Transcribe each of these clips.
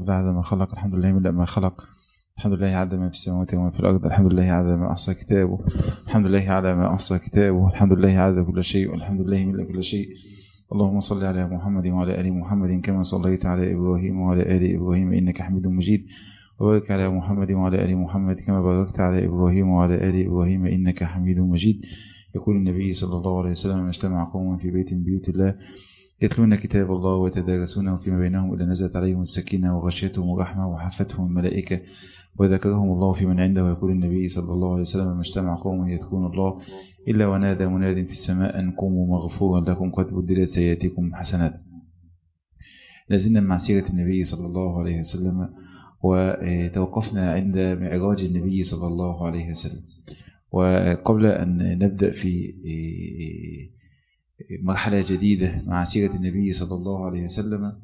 الحمد لله عدد ما خلق الحمد لله من ما خلق الحمد لله عدد ما في السماوات وما في الأرض الحمد لله عدد ما أحصى كتابه الحمد لله على ما أحصى كتابه الحمد لله عدد كل شيء والحمد لله من كل شيء اللهم صل على محمد وعلى آل محمد كما صليت على إبراهيم وعلى آل إبراهيم إنك حميد مجيد وبارك على محمد وعلى آل محمد كما باركت على إبراهيم وعلى آل إبراهيم إنك حميد مجيد يقول النبي صلى الله عليه وسلم اجتمع قوم في بيت من بيوت الله يتلون كتاب الله ويتدارسونه فيما بينهم إلا نزلت عليهم السكينة وغشيتهم الرحمة وحفتهم الملائكة وذكرهم الله في من عنده ويقول النبي صلى الله عليه وسلم اجتمع قوم يذكرون الله إلا ونادى مناد في السماء أن قوموا مغفورا لكم قد بدلت سيئاتكم حسنات لازلنا مع سيرة النبي صلى الله عليه وسلم وتوقفنا عند معراج النبي صلى الله عليه وسلم وقبل أن نبدأ في مرحلة جديدة مع سيرة النبي صلى الله عليه وسلم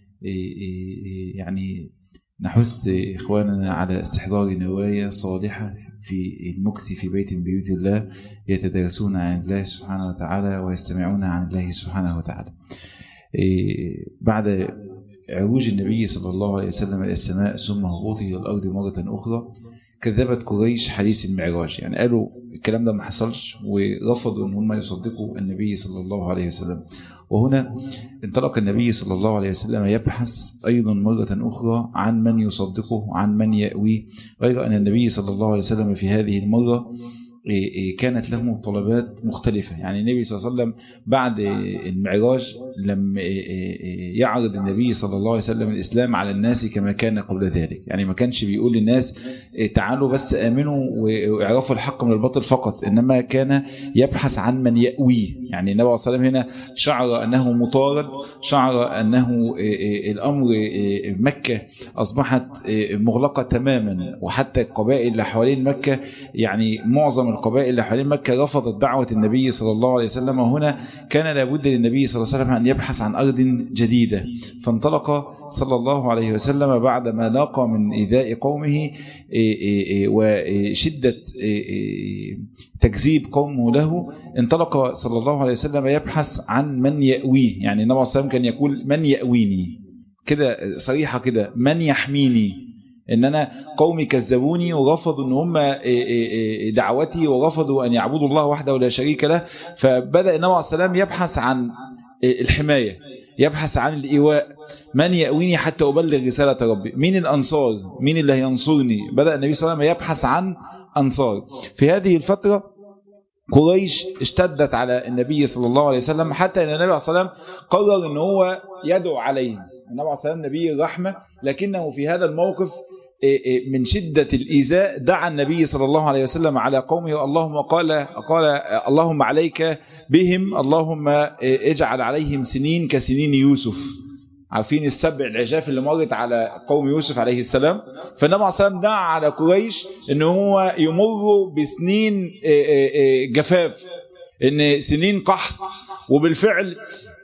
يعني نحث إخواننا على استحضار نوايا صالحة في المكث في بيت من بيوت الله يتدرسون عن الله سبحانه وتعالى ويستمعون عن الله سبحانه وتعالى بعد عروج النبي صلى الله عليه وسلم إلى السماء ثم هبوطه إلى الأرض مرة أخرى كذبت قريش حديث المعراج يعني قالوا الكلام ده ما حصلش ورفضوا ان هم يصدقوا النبي صلى الله عليه وسلم وهنا انطلق النبي صلى الله عليه وسلم يبحث أيضا مرة أخرى عن من يصدقه عن من يأويه غير أن النبي صلى الله عليه وسلم في هذه المرة كانت له طلبات مختلفة يعني النبي صلى الله عليه وسلم بعد المعراج لم يعرض النبي صلى الله عليه وسلم الإسلام على الناس كما كان قبل ذلك يعني ما كانش بيقول للناس تعالوا بس آمنوا واعرفوا الحق من الباطل فقط إنما كان يبحث عن من يأويه يعني النبي صلى الله عليه وسلم هنا شعر أنه مطارد شعر أنه الأمر مكة أصبحت مغلقة تماما وحتى القبائل اللي حوالين مكة يعني معظم القبائل اللي حوالين مكة رفضت دعوة النبي صلى الله عليه وسلم وهنا كان لابد للنبي صلى الله عليه وسلم أن يبحث عن أرض جديدة فانطلق صلى الله عليه وسلم بعدما لاقى من إيذاء قومه وشدة تكذيب قومه له انطلق صلى الله عليه وسلم يبحث عن من يأويه يعني النبي صلى الله عليه وسلم كان يقول من يأويني كده صريحة كده من يحميني ان انا قومي كذبوني ورفضوا ان هم دعوتي ورفضوا ان يعبدوا الله وحده ولا شريك له فبدأ النبي عليه السلام يبحث عن الحماية يبحث عن الإيواء من يأويني حتى أبلغ رسالة ربي مين الأنصار مين اللي هينصرني بدأ النبي صلى الله عليه وسلم يبحث عن أنصار في هذه الفترة قريش اشتدت على النبي صلى الله عليه وسلم حتى ان النبي صلى الله عليه وسلم قرر ان هو يدعو عليهم النبي صلى الله عليه وسلم نبي الرحمة لكنه في هذا الموقف من شدة الإيذاء دعا النبي صلى الله عليه وسلم على قومه اللهم قال قال اللهم عليك بهم اللهم اجعل عليهم سنين كسنين يوسف عارفين السبع العجاف اللي مرت على قوم يوسف عليه السلام فالنبي عليه السلام دعا على قريش ان هو يمر بسنين جفاف ان سنين قحط وبالفعل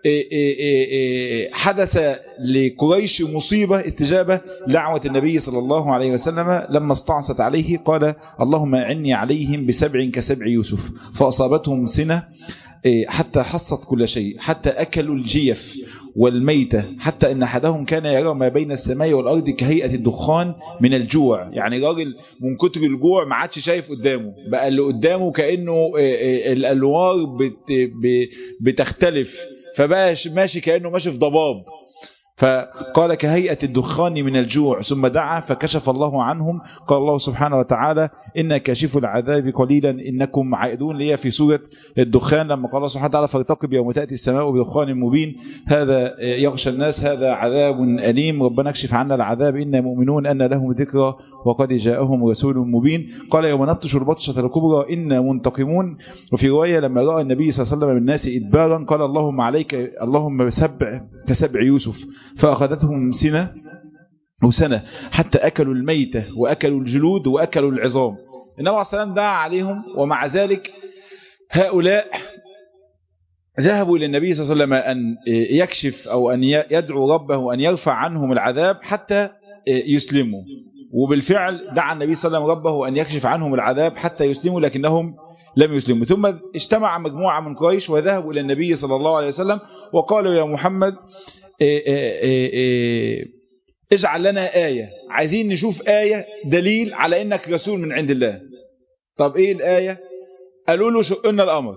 حدث لقريش مصيبة استجابة دعوة النبي صلى الله عليه وسلم لما استعصت عليه قال اللهم أعني عليهم بسبع كسبع يوسف فأصابتهم سنة حتى حصت كل شيء حتى أكلوا الجيف والميتة حتى أن أحدهم كان يرى ما بين السماء والأرض كهيئة الدخان من الجوع يعني راجل من كتر الجوع ما عادش شايف قدامه بقى اللي قدامه كأنه الألوار بتختلف فبقى ماشي كأنه ماشي في ضباب فقال كهيئة الدخان من الجوع ثم دعا فكشف الله عنهم قال الله سبحانه وتعالى إن كاشف العذاب قليلا إنكم عائدون لي في سورة الدخان لما قال الله سبحانه وتعالى فارتقب يوم تأتي السماء بدخان مبين هذا يغشى الناس هذا عذاب أليم ربنا اكشف عنا العذاب إنا مؤمنون أن لهم ذكرى وقد جاءهم رسول مبين قال يوم نبطش البطشة الكبرى إنا منتقمون وفي رواية لما رأى النبي صلى الله عليه وسلم الناس إدبارا قال اللهم عليك اللهم سبع كسبع يوسف فأخذتهم سنة أو سنة حتى أكلوا الميتة وأكلوا الجلود وأكلوا العظام النبي عليه السلام دعا عليهم ومع ذلك هؤلاء ذهبوا إلى النبي صلى الله عليه وسلم أن يكشف أو أن يدعو ربه أن يرفع عنهم العذاب حتى يسلموا وبالفعل دعا النبي صلى الله عليه وسلم ربه أن يكشف عنهم العذاب حتى يسلموا لكنهم لم يسلموا ثم اجتمع مجموعة من قريش وذهبوا إلى النبي صلى الله عليه وسلم وقالوا يا محمد اجعل لنا آية عايزين نشوف آية دليل على انك رسول من عند الله طب ايه الآية قالوا له شقنا الأمر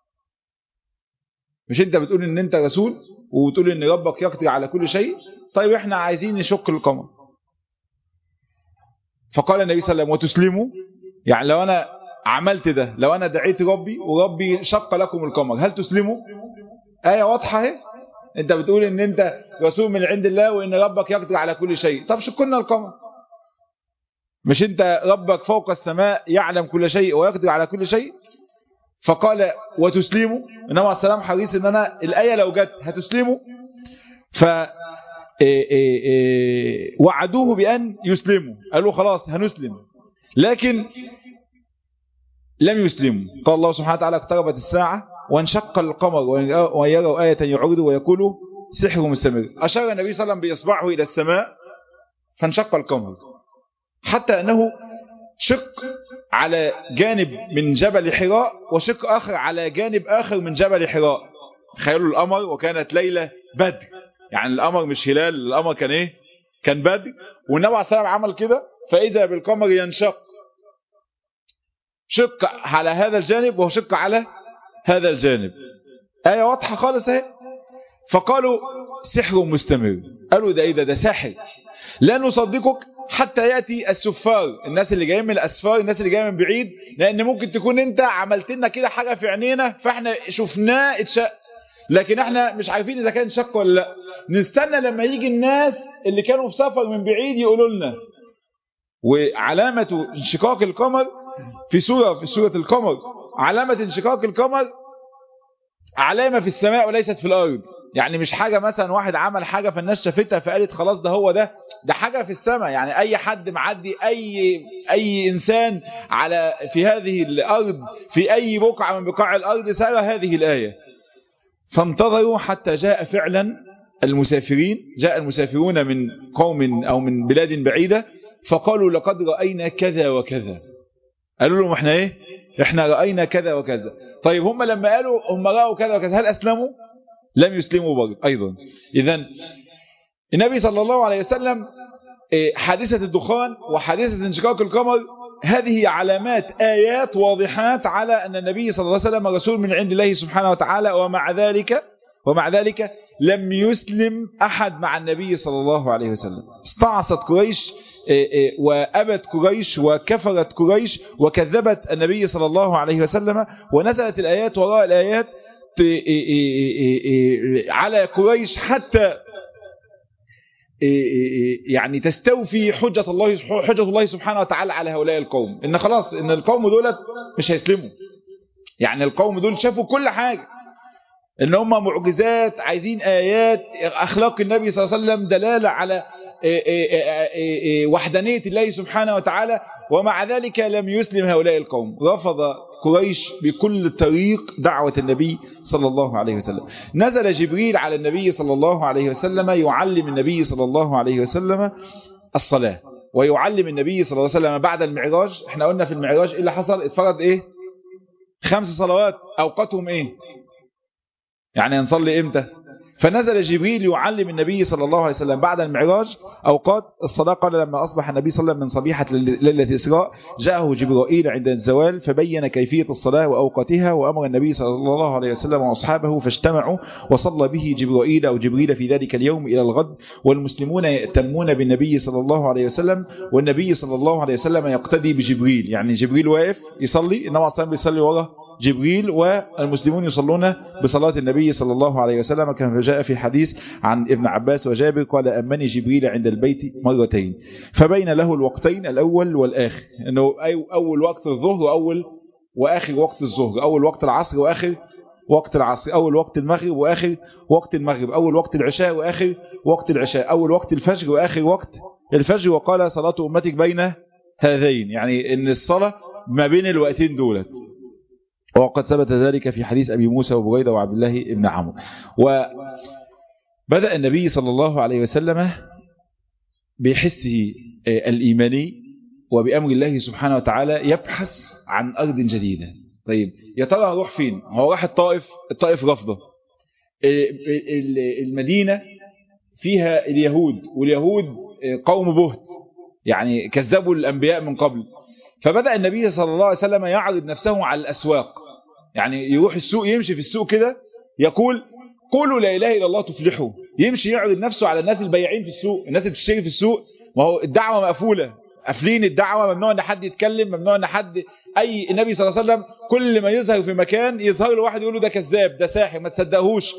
مش انت بتقول ان انت رسول وبتقول ان ربك يقضي على كل شيء طيب احنا عايزين نشق القمر فقال النبي صلى الله عليه وسلم وتسلموا يعني لو انا عملت ده لو انا دعيت ربي وربي شق لكم القمر هل تسلموا آية واضحة اهي انت بتقول ان انت رسول من عند الله وان ربك يقدر على كل شيء طب شكلنا القمر مش انت ربك فوق السماء يعلم كل شيء ويقدر على كل شيء فقال وتسلموا انما عليه السلام حريص ان انا الآية لو جت هتسلموا ف وعدوه بأن يسلموا قالوا خلاص هنسلم لكن لم يسلموا قال الله سبحانه وتعالى اقتربت الساعة وانشق القمر ويروا آية يعرض ويقولوا سحر مستمر أشار النبي صلى الله عليه وسلم بإصبعه إلى السماء فانشق القمر حتى أنه شق على جانب من جبل حراء وشق آخر على جانب آخر من جبل حراء خيالوا القمر وكانت ليلة بدر يعني القمر مش هلال القمر كان ايه كان بدر والنبي عليه الصلاه والسلام عمل كده فاذا بالقمر ينشق شق على هذا الجانب وشق على هذا الجانب آية واضحة خالص اهي فقالوا سحر مستمر قالوا ده ايه ده ده ساحر لا نصدقك حتى يأتي السفار الناس اللي جايين من الأسفار الناس اللي جايين من بعيد لأن ممكن تكون انت عملت لنا كده حاجة في عينينا فاحنا شفناه اتشق لكن احنا مش عارفين اذا كان شق ولا لا نستنى لما يجي الناس اللي كانوا في سفر من بعيد يقولوا لنا وعلامة انشقاق القمر في سورة في سورة القمر علامة انشقاق القمر علامة في السماء وليست في الأرض يعني مش حاجة مثلا واحد عمل حاجة فالناس شافتها فقالت خلاص ده هو ده ده حاجة في السماء يعني أي حد معدي أي أي إنسان على في هذه الأرض في أي بقعة من بقاع الأرض سأل هذه الآية فانتظروا حتى جاء فعلا المسافرين جاء المسافرون من قوم أو من بلاد بعيدة فقالوا لقد رأينا كذا وكذا قالوا لهم احنا ايه احنا رأينا كذا وكذا طيب هم لما قالوا هم رأوا كذا وكذا هل أسلموا لم يسلموا برضه أيضا إذا النبي صلى الله عليه وسلم حادثة الدخان وحادثة انشقاق القمر هذه علامات آيات واضحات على أن النبي صلى الله عليه وسلم رسول من عند الله سبحانه وتعالى ومع ذلك ومع ذلك لم يسلم أحد مع النبي صلى الله عليه وسلم استعصت قريش وأبت قريش وكفرت قريش وكذبت النبي صلى الله عليه وسلم ونزلت الآيات وراء الآيات على قريش حتى يعني تستوفي حجة الله حجة الله سبحانه وتعالى على هؤلاء القوم ان خلاص ان القوم دولت مش هيسلموا يعني القوم دول شافوا كل حاجة ان هم معجزات عايزين ايات اخلاق النبي صلى الله عليه وسلم دلالة على وحدانية الله سبحانه وتعالى ومع ذلك لم يسلم هؤلاء القوم رفض قريش بكل طريق دعوة النبي صلى الله عليه وسلم نزل جبريل على النبي صلى الله عليه وسلم يعلم النبي صلى الله عليه وسلم الصلاة ويعلم النبي صلى الله عليه وسلم بعد المعراج احنا قلنا في المعراج ايه اللي حصل اتفرض ايه خمس صلوات اوقاتهم ايه يعني نصلي امتى فنزل جبريل يعلم النبي صلى الله عليه وسلم بعد المعراج أوقات الصلاة قال لما أصبح النبي صلى الله عليه وسلم من صبيحة ليلة الإسراء جاءه جبرائيل عند الزوال فبين كيفية الصلاة وأوقاتها وأمر النبي صلى الله عليه وسلم وأصحابه فاجتمعوا وصلى به جبرائيل أو جبريل في ذلك اليوم إلى الغد والمسلمون يأتمون بالنبي صلى الله عليه وسلم والنبي صلى الله عليه وسلم يقتدي بجبريل يعني جبريل واقف يصلي النبي صلى الله عليه وسلم بيصلي وراه جبريل والمسلمون يصلون بصلاة النبي صلى الله عليه وسلم كما جاء في حديث عن ابن عباس وجابر قال أمني جبريل عند البيت مرتين فبين له الوقتين الأول والآخر أنه أول وقت الظهر وأول وآخر وقت الظهر أول وقت العصر وآخر وقت العصر أول وقت المغرب وآخر وقت المغرب أول وقت العشاء وآخر وقت العشاء أول وقت الفجر وآخر وقت الفجر وقال صلاة أمتك بين هذين يعني أن الصلاة ما بين الوقتين دولت وقد ثبت ذلك في حديث أبي موسى وبغيدة وعبد الله بن عمرو وبدأ النبي صلى الله عليه وسلم بحسه الإيماني وبأمر الله سبحانه وتعالى يبحث عن أرض جديدة طيب يا ترى هروح فين هو راح الطائف الطائف رفضه المدينة فيها اليهود واليهود قوم بهت يعني كذبوا الأنبياء من قبل فبدأ النبي صلى الله عليه وسلم يعرض نفسه على الأسواق يعني يروح السوق يمشي في السوق كده يقول قولوا لا إله إلا الله تفلحوا يمشي يعرض نفسه على الناس البياعين في السوق الناس اللي بتشتري في السوق ما هو الدعوة مقفولة قافلين الدعوة ممنوع ان حد يتكلم ممنوع ان حد اي النبي صلى الله عليه وسلم كل ما يظهر في مكان يظهر له واحد يقول له ده كذاب ده ساحر ما تصدقهوش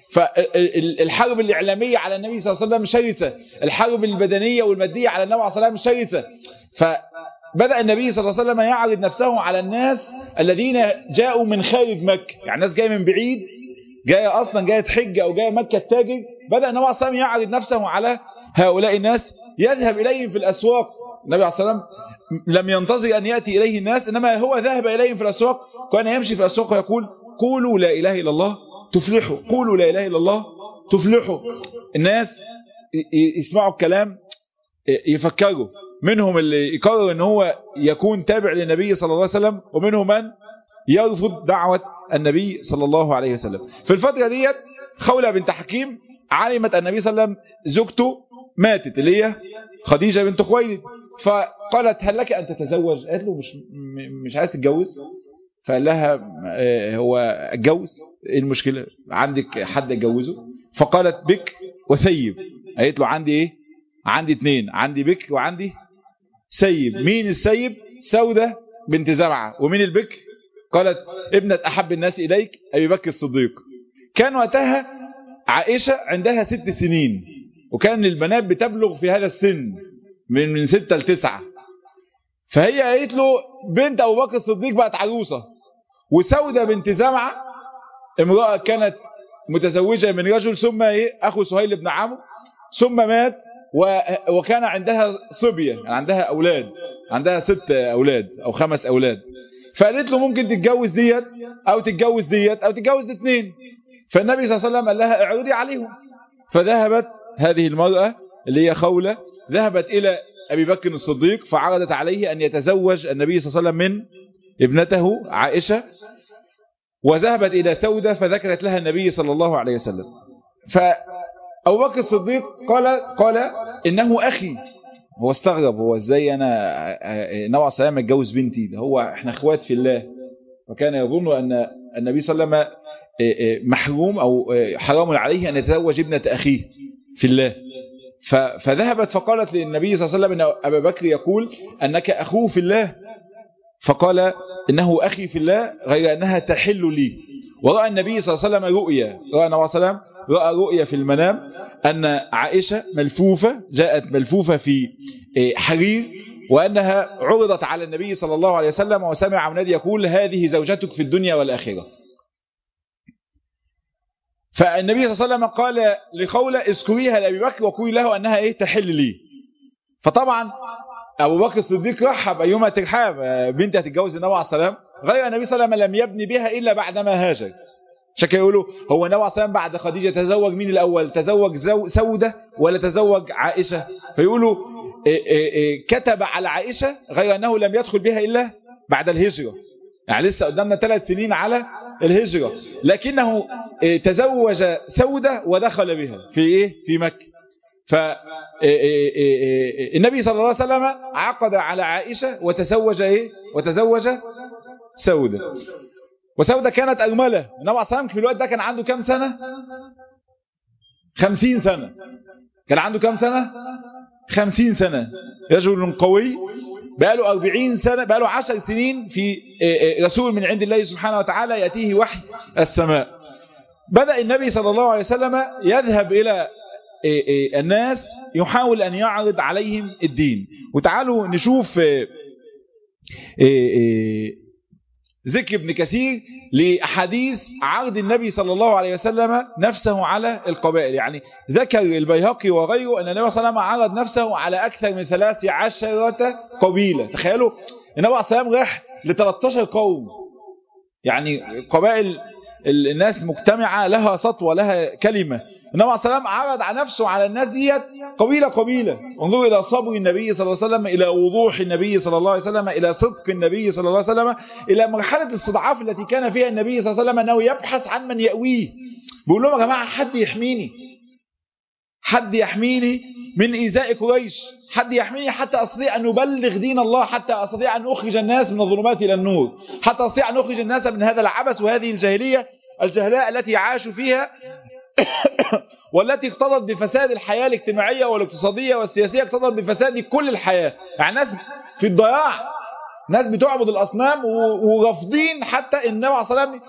فالحرب الإعلامية على النبي صلى الله عليه وسلم شرسة الحرب البدنية والمادية على النبي صلى الله عليه وسلم شرسة فبدأ النبي صلى الله عليه وسلم يعرض نفسه على الناس الذين جاءوا من خارج مكة يعني ناس جاية من بعيد جاية أصلا جاية تحج أو جاية مكة تاجر بدأ النبي صلى الله عليه وسلم يعرض نفسه على هؤلاء الناس يذهب إليهم في الأسواق النبي عليه الصلاة والسلام لم ينتظر أن يأتي إليه الناس إنما هو ذهب إليهم في الأسواق كان يمشي في الأسواق ويقول قولوا لا إله إلا الله تفلحوا قولوا لا إله إلا الله تفلحوا الناس يسمعوا الكلام يفكروا منهم اللي يقرر ان هو يكون تابع للنبي صلى الله عليه وسلم ومنهم من يرفض دعوة النبي صلى الله عليه وسلم في الفترة ديت خولة بنت حكيم علمت أن النبي صلى الله عليه وسلم زوجته ماتت اللي هي خديجة بنت خويلد فقالت هل لك أن تتزوج قالت له مش, مش عايز تتجوز فقال لها هو اتجوز ايه المشكلة عندك حد اتجوزه فقالت بك وثيب قالت له عندي ايه عندي اتنين عندي بك وعندي سيب مين السيب سودة بنت زرعة ومين البك قالت ابنة أحب الناس إليك أبي بكر الصديق كان وقتها عائشة عندها ست سنين وكان البنات بتبلغ في هذا السن من من ستة لتسعة فهي قالت له بنت أبو بكر الصديق بقت عروسة وسودة بنت زمعة امرأة كانت متزوجة من رجل ثم ايه أخو سهيل بن عمرو ثم مات وكان عندها صبية يعني عندها أولاد عندها ست أولاد أو خمس أولاد فقالت له ممكن تتجوز ديت أو تتجوز ديت أو تتجوز الاثنين فالنبي صلى الله عليه وسلم قال لها اعرضي عليهم فذهبت هذه المرأة اللي هي خولة ذهبت إلى أبي بكر الصديق فعرضت عليه أن يتزوج النبي صلى الله عليه وسلم من ابنته عائشة وذهبت إلى سودة فذكرت لها النبي صلى الله عليه وسلم فأبو بكر الصديق قال قال إنه أخي هو استغرب هو ازاي انا نوع سلام اتجوز بنتي ده هو احنا اخوات في الله وكان يظن ان النبي صلى الله عليه وسلم محروم او حرام عليه ان يتزوج ابنة اخيه في الله فذهبت فقالت للنبي صلى الله عليه وسلم ان ابا بكر يقول انك اخوه في الله فقال انه اخي في الله غير انها تحل لي ورأى النبي صلى الله عليه وسلم رؤيا رأى النبي صلى الله عليه وسلم رأى رؤيا في المنام أن عائشة ملفوفة جاءت ملفوفة في حرير وأنها عرضت على النبي صلى الله عليه وسلم وسمع منادي يقول هذه زوجتك في الدنيا والآخرة فالنبي صلى الله عليه وسلم قال لخولة اذكريها لأبي بكر وقولي له أنها إيه تحل لي فطبعا أبو بكر الصديق رحب أيما ترحاب بنت هتتجوز النبي عليه السلام غير النبي صلى الله عليه وسلم لم يبني بها إلا بعدما هاجر عشان كده يقولوا هو النبي عليه الصلاه بعد خديجه تزوج مين الاول تزوج سوده ولا تزوج عائشه فيقولوا إيه إيه إيه كتب على عائشه غير انه لم يدخل بها الا بعد الهجره يعني لسه قدامنا ثلاث سنين على الهجره لكنه تزوج سوده ودخل بها في ايه في مكه ف النبي صلى الله عليه وسلم عقد على عائشه وتزوج ايه وتزوج سوده وسودة كانت أجملة النبي عليه الصلاة في الوقت ده كان عنده كام سنة خمسين سنة كان عنده كام سنة خمسين سنة رجل قوي بقاله أربعين سنة بقاله عشر سنين في رسول من عند الله سبحانه وتعالى يأتيه وحي السماء بدأ النبي صلى الله عليه وسلم يذهب إلى الناس يحاول أن يعرض عليهم الدين وتعالوا نشوف ذكر ابن كثير لأحاديث عرض النبي صلى الله عليه وسلم نفسه على القبائل يعني ذكر البيهقي وغيره أن النبي صلى الله عليه وسلم عرض نفسه على أكثر من ثلاث عشرة قبيلة تخيلوا النبي عليه الصلاة والسلام راح ل 13 قوم يعني قبائل الناس مجتمعة لها سطوة لها كلمة النبي عليه الصلاة والسلام عرض على نفسه على الناس ديت قبيلة قبيلة انظروا إلى صبر النبي صلى الله عليه وسلم إلى وضوح النبي صلى الله عليه وسلم إلى صدق النبي صلى الله عليه وسلم إلى مرحلة الاستضعاف التي كان فيها النبي صلى الله عليه وسلم أنه يبحث عن من يأويه بيقول لهم يا جماعة حد يحميني حد يحميني من إيذاء قريش حد يحميني حتى أستطيع أن أبلغ دين الله حتى أستطيع أن أخرج الناس من الظلمات إلى النور حتى أستطيع أن أخرج الناس من هذا العبث وهذه الجاهلية الجهلاء التي عاشوا فيها والتي اقتضت بفساد الحياة الاجتماعية والاقتصادية والسياسية اقتضت بفساد كل الحياة يعني ناس في الضياع ناس بتعبد الأصنام ورافضين حتى النبي عليه الصلاة والسلام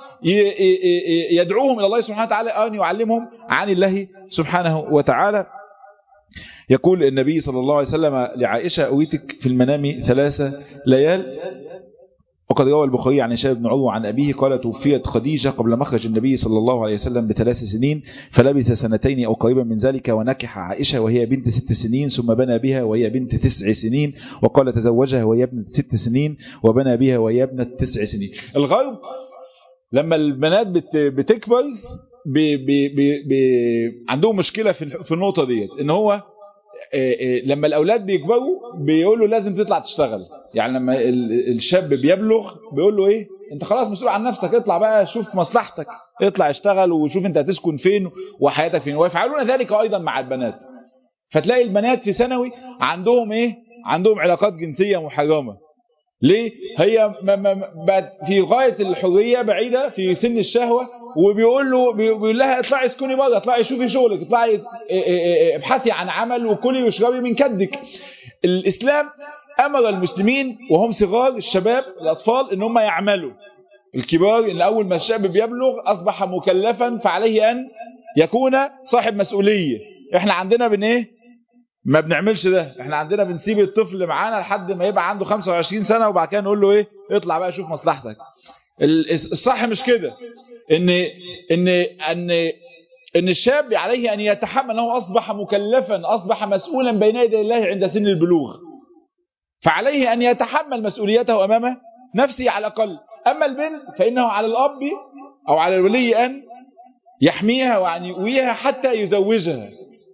يدعوهم إلى الله سبحانه وتعالى أن يعلمهم عن الله سبحانه وتعالى يقول النبي صلى الله عليه وسلم لعائشة أويتك في المنام ثلاثة ليال وقد روى البخاري عن هشام بن عروة عن أبيه قال توفيت خديجة قبل مخرج النبي صلى الله عليه وسلم بثلاث سنين فلبث سنتين أو قريبا من ذلك ونكح عائشة وهي بنت ست سنين ثم بنى بها وهي بنت تسع سنين وقال تزوجها وهي ابنة ست سنين وبنى بها وهي ابنة تسع سنين الغرب لما البنات بتكبر بي بي بي بي عندهم مشكلة في النقطة ديت ان هو لما الاولاد بيكبروا بيقولوا لازم تطلع تشتغل يعني لما الشاب بيبلغ بيقول له ايه انت خلاص مسؤول عن نفسك اطلع بقى شوف مصلحتك اطلع اشتغل وشوف انت هتسكن فين وحياتك فين ويفعلون ذلك ايضا مع البنات فتلاقي البنات في ثانوي عندهم ايه عندهم علاقات جنسية محرمة ليه هي بقت في غاية الحرية بعيدة في سن الشهوة وبيقول له بيقول لها اطلعي اسكني بره اطلعي شوفي شغلك اطلعي ابحثي عن عمل وكلي واشربي من كدك الاسلام امر المسلمين وهم صغار الشباب الاطفال ان هم يعملوا الكبار ان اول ما الشاب بيبلغ اصبح مكلفا فعليه ان يكون صاحب مسؤولية احنا عندنا بن ايه ما بنعملش ده احنا عندنا بنسيب الطفل معانا لحد ما يبقى عنده 25 سنة وبعد كده نقول له ايه اطلع بقى شوف مصلحتك الصح مش كده ان ان ان ان الشاب عليه ان يتحمل انه اصبح مكلفا اصبح مسؤولا بين يدي الله عند سن البلوغ فعليه ان يتحمل مسؤوليته امام نفسه على الاقل اما البنت فانه على الاب او على الولي ان يحميها وان يؤويها حتى يزوجها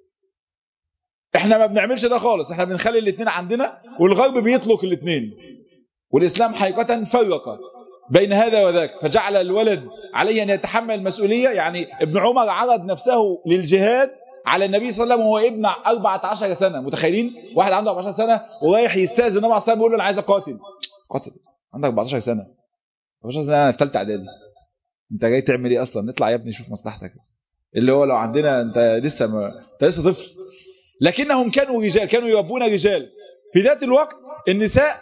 احنا ما بنعملش ده خالص احنا بنخلي الاثنين عندنا والغرب بيطلق الاثنين والاسلام حقيقة فرق بين هذا وذاك فجعل الولد عليه ان يتحمل المسؤولية يعني ابن عمر عرض نفسه للجهاد على النبي صلى الله عليه وسلم وهو ابن 14 سنة متخيلين واحد عنده 14 سنة ورايح يستاذن النبي عليه الصلاه بيقول له انا عايز اقاتل قاتل عندك 14 سنة 14 سنة انا في ثالثه اعدادي انت جاي تعمل ايه اصلا نطلع يا ابني شوف مصلحتك اللي هو لو عندنا انت لسه ما... انت لسه طفل لكنهم كانوا رجال كانوا يربون رجال في ذات الوقت النساء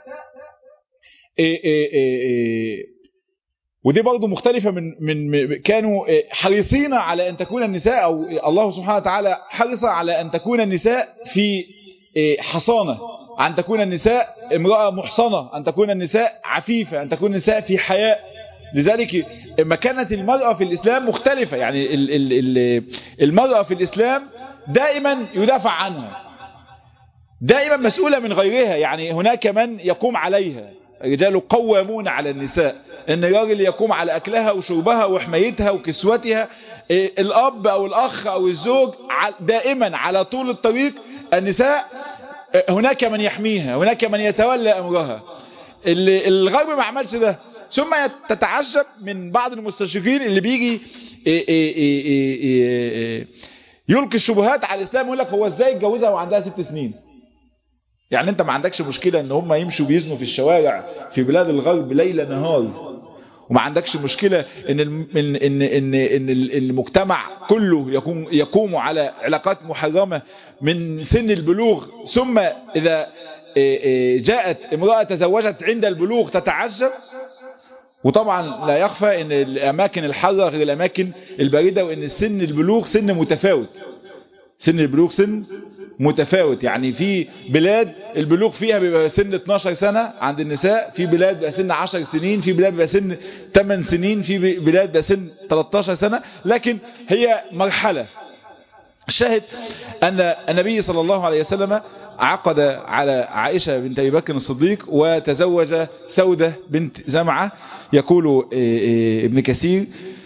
إيه إيه إيه ودي برضه مختلفة من من كانوا حريصين على أن تكون النساء أو الله سبحانه وتعالى حرص على أن تكون النساء في حصانة أن تكون النساء امرأة محصنة أن تكون النساء عفيفة أن تكون النساء في حياء لذلك مكانة المرأة في الإسلام مختلفة يعني المرأة في الإسلام دائما يدافع عنها دائما مسؤولة من غيرها يعني هناك من يقوم عليها الرجال قوامون على النساء ان الراجل يقوم على اكلها وشربها وحمايتها وكسوتها الاب او الاخ او الزوج دائما على طول الطريق النساء هناك من يحميها هناك من يتولى امرها الغرب ما عملش ده ثم تتعجب من بعض المستشرقين اللي بيجي يلقي الشبهات على الاسلام يقول لك هو ازاي اتجوزها وعندها ست سنين يعني انت ما عندكش مشكلة ان هم يمشوا بيزنوا في الشوارع في بلاد الغرب ليل نهار وما عندكش مشكلة ان ان ان ان, إن المجتمع كله يقوم يقوم على علاقات محرمة من سن البلوغ ثم اذا جاءت امرأة تزوجت عند البلوغ تتعجب وطبعا لا يخفى ان الاماكن الحارة غير الاماكن الباردة وان سن البلوغ سن متفاوت سن البلوغ سن متفاوت يعني في بلاد البلوغ فيها بيبقى سن 12 سنة عند النساء في بلاد بيبقى سن 10 سنين في بلاد بيبقى سن 8 سنين في بلاد بيبقى سن 13 سنة لكن هي مرحلة الشاهد أن النبي صلى الله عليه وسلم عقد على عائشة بنت أبي بكر الصديق وتزوج سودة بنت زمعة يقول ابن كثير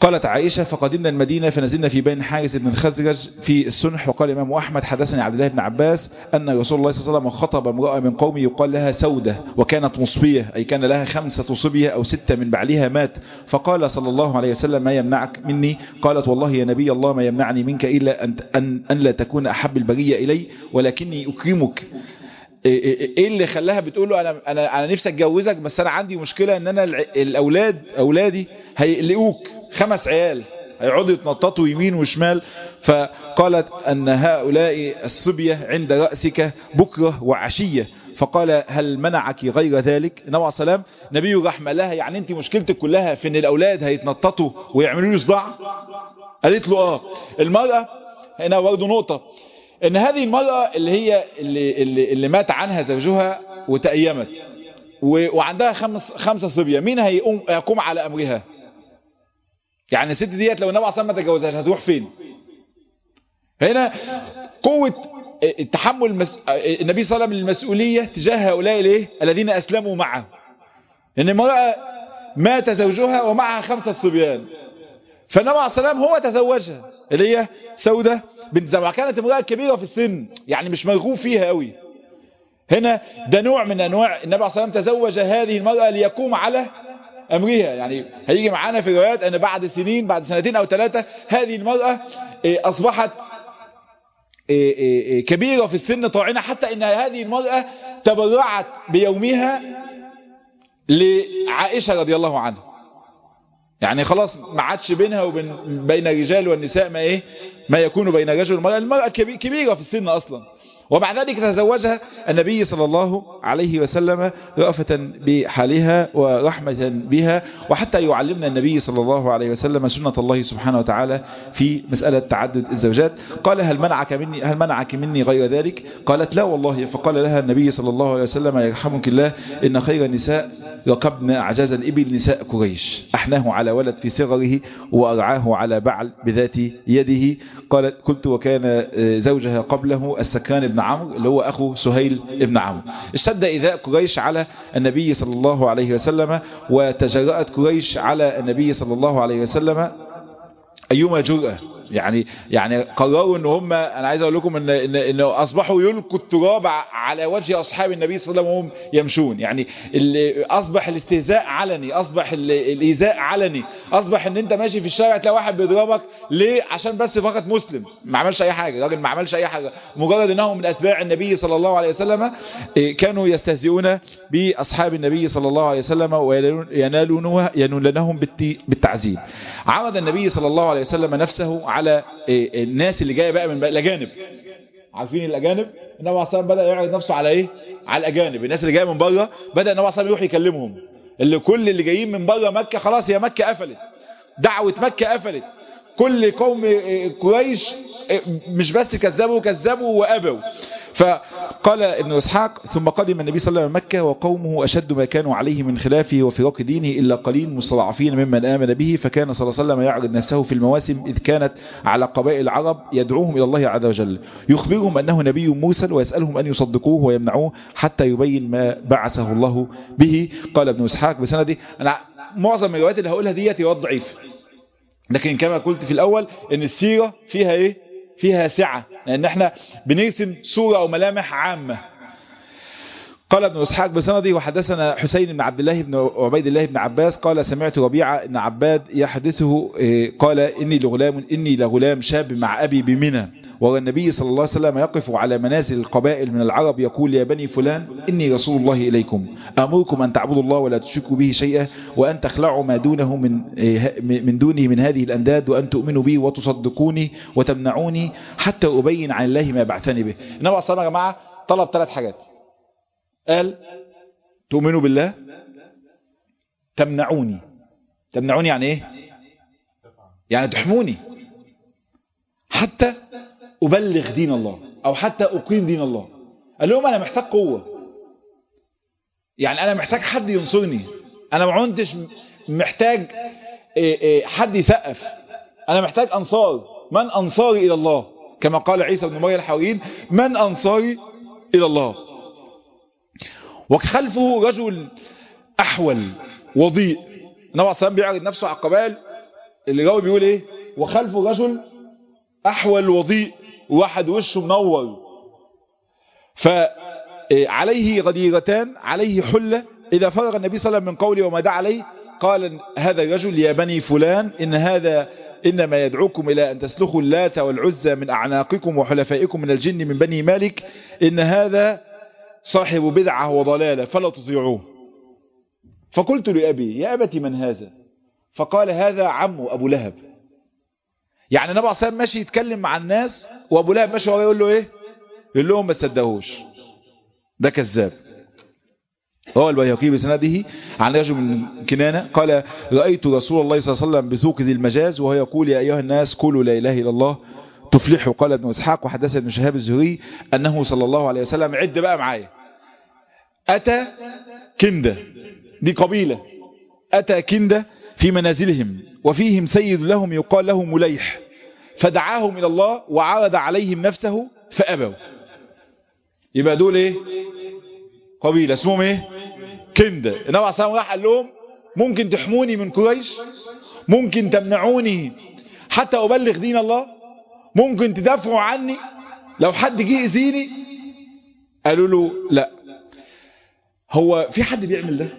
قالت عائشة فقدمنا المدينة فنزلنا في بين حارس بن الخزرج في السنح وقال الإمام أحمد حدثني عبد الله بن عباس أن رسول الله صلى الله عليه وسلم خطب امرأة من قومه يقال لها سودة وكانت مصبية أي كان لها خمسة صبية أو ستة من بعلها مات فقال صلى الله عليه وسلم ما يمنعك مني قالت والله يا نبي الله ما يمنعني منك إلا أن, أن, أن لا تكون أحب البرية إلي ولكني أكرمك ايه اللي خلاها بتقول له انا انا انا نفسي اتجوزك بس انا عندي مشكله ان انا الاولاد اولادي هيقلقوك خمس عيال هيقعدوا يتنططوا يمين وشمال فقالت ان هؤلاء الصبيه عند راسك بكره وعشيه فقال هل منعك غير ذلك النبي عليه السلام نبي رحمه لها يعني انت مشكلتك كلها في ان الاولاد هيتنططوا ويعملوا لي صداع قالت له اه المراه هنا برضه نقطه ان هذه المرأة اللي هي اللي, اللي, اللي مات عنها زوجها وتأيمت وعندها خمس خمسة صبية مين هيقوم يقوم على أمرها يعني الست ديت لو النبي عليه ما تجوزهاش هتروح فين هنا قوة التحمل المس... النبي صلى الله عليه وسلم المسؤولية تجاه هؤلاء الايه الذين أسلموا معه ان المرأة مات زوجها ومعها خمسة صبيان فالنبي عليه السلام هو تزوجها اللي هي سودة بنت زمعة كانت امرأة كبيرة في السن يعني مش مرغوب فيها قوي هنا ده نوع من انواع النبي عليه الصلاه والسلام تزوج هذه المرأة ليقوم على امرها يعني هيجي معانا في روايات ان بعد سنين بعد سنتين او ثلاثة هذه المرأة اصبحت كبيرة في السن طاعنة حتى ان هذه المرأة تبرعت بيومها لعائشة رضي الله عنها يعني خلاص ما عادش بينها وبين بين الرجال والنساء ما ايه ما يكون بين الرجل والمرأة المرأة كبيرة في السن اصلا ومع ذلك تزوجها النبي صلى الله عليه وسلم رأفة بحالها ورحمة بها وحتى يعلمنا النبي صلى الله عليه وسلم سنة الله سبحانه وتعالى في مسألة تعدد الزوجات قال هل منعك مني هل منعك مني غير ذلك قالت لا والله فقال لها النبي صلى الله عليه وسلم يرحمك الله إن خير النساء ركبن أعجاز الإبل نساء قريش أحناه على ولد في صغره وأرعاه على بعل بذات يده قالت قلت وكان زوجها قبله السكران بن عمرو اللي هو أخو سهيل بن عمرو اشتد إذاء قريش على النبي صلى الله عليه وسلم وتجرأت قريش على النبي صلى الله عليه وسلم أيما جرأة يعني يعني قرروا ان هم انا عايز اقول لكم ان ان, إن اصبحوا يلقوا التراب على وجه اصحاب النبي صلى الله عليه وسلم وهم يمشون يعني اللي اصبح الاستهزاء علني اصبح الايذاء علني اصبح ان انت ماشي في الشارع تلاقي واحد بيضربك ليه عشان بس فقط مسلم ما عملش اي حاجه راجل ما عملش اي حاجه مجرد انهم من اتباع النبي صلى الله عليه وسلم كانوا يستهزئون باصحاب النبي صلى الله عليه وسلم وينالونه ينالونهم بالتعذيب عرض النبي صلى الله عليه وسلم نفسه على الناس اللي جايه بقى من الاجانب عارفين الاجانب النبي عليه الصلاه بدا يعرض نفسه على ايه على الاجانب الناس اللي جايه من بره بدا النبي عليه يروح يكلمهم اللي كل اللي جايين من بره مكه خلاص هي مكه قفلت دعوه مكه قفلت كل قوم قريش مش بس كذبوا كذبوا وابوا فقال ابن اسحاق ثم قدم النبي صلى الله عليه وسلم مكة وقومه أشد ما كانوا عليه من خلافه وفراق دينه إلا قليل مستضعفين ممن آمن به فكان صلى الله عليه وسلم يعرض نفسه في المواسم إذ كانت على قبائل العرب يدعوهم إلى الله عز وجل يخبرهم أنه نبي مرسل ويسألهم أن يصدقوه ويمنعوه حتى يبين ما بعثه الله به قال ابن اسحاق بسنده أنا معظم الروايات اللي هقولها ديت روايات ضعيف لكن كما قلت في الأول أن السيرة فيها إيه فيها سعة لأن احنا بنرسم صورة أو ملامح عامة قال ابن اسحاق بسنده وحدثنا حسين بن عبد الله بن عبيد الله بن عباس قال سمعت ربيعة بن عباد يحدثه قال إني لغلام إني لغلام شاب مع أبي بمنى والنبي صلى الله عليه وسلم يقف على منازل القبائل من العرب يقول يا بني فلان إني رسول الله إليكم أمركم أن تعبدوا الله ولا تشركوا به شيئا وأن تخلعوا ما دونه من من دونه من هذه الأنداد وأن تؤمنوا بي وتصدقوني وتمنعوني حتى أبين عن الله ما بعثني به النبي صلى الله عليه جماعة طلب ثلاث حاجات قال تؤمنوا بالله تمنعوني تمنعوني يعني ايه يعني تحموني حتى أبلغ دين الله أو حتى أقيم دين الله قال لهم أنا محتاج قوة يعني أنا محتاج حد ينصرني أنا ما عنتش محتاج حد يسقف أنا محتاج أنصار من أنصاري إلى الله كما قال عيسى بن مريم الحواريين من أنصاري إلى الله وخلفه رجل أحول وضيء النبي صلى الله عليه وسلم بيعرض نفسه على القبائل اللي بيقول ايه وخلفه رجل احول وضيء واحد وشه منور فعليه غديرتان عليه حلة إذا فرغ النبي صلى الله عليه وسلم من قوله وما دعا عليه قال هذا الرجل يا بني فلان إن هذا إنما يدعوكم إلى أن تسلخوا اللات والعزى من أعناقكم وحلفائكم من الجن من بني مالك إن هذا صاحب بدعة وضلالة فلا تطيعوه فقلت لأبي يا أبتي من هذا فقال هذا عمه أبو لهب يعني النبي عليه الصلاة ماشي يتكلم مع الناس وأبو لهب ماشي وراه يقول له إيه يقول لهم ما تصدقوش ده كذاب روى البيهقي بسنده عن رجل من كنانة قال رأيت رسول الله صلى الله عليه وسلم بسوق ذي المجاز وهو يقول يا أيها الناس كلوا لا إله إلا الله تفلحوا قال ابن إسحاق وحدث ابن شهاب الزهري أنه صلى الله عليه وسلم عد بقى معايا أتى كندة دي قبيلة أتى كندة في منازلهم وفيهم سيد لهم يقال له مليح فدعاهم إلى الله وعرض عليهم نفسه فأبوا يبقى دول ايه قبيلة اسمهم ايه كندة النبي عليه الصلاة راح قال لهم ممكن تحموني من قريش ممكن تمنعوني حتى أبلغ دين الله ممكن تدافعوا عني لو حد جه يأذيني قالوا له لا هو في حد بيعمل ده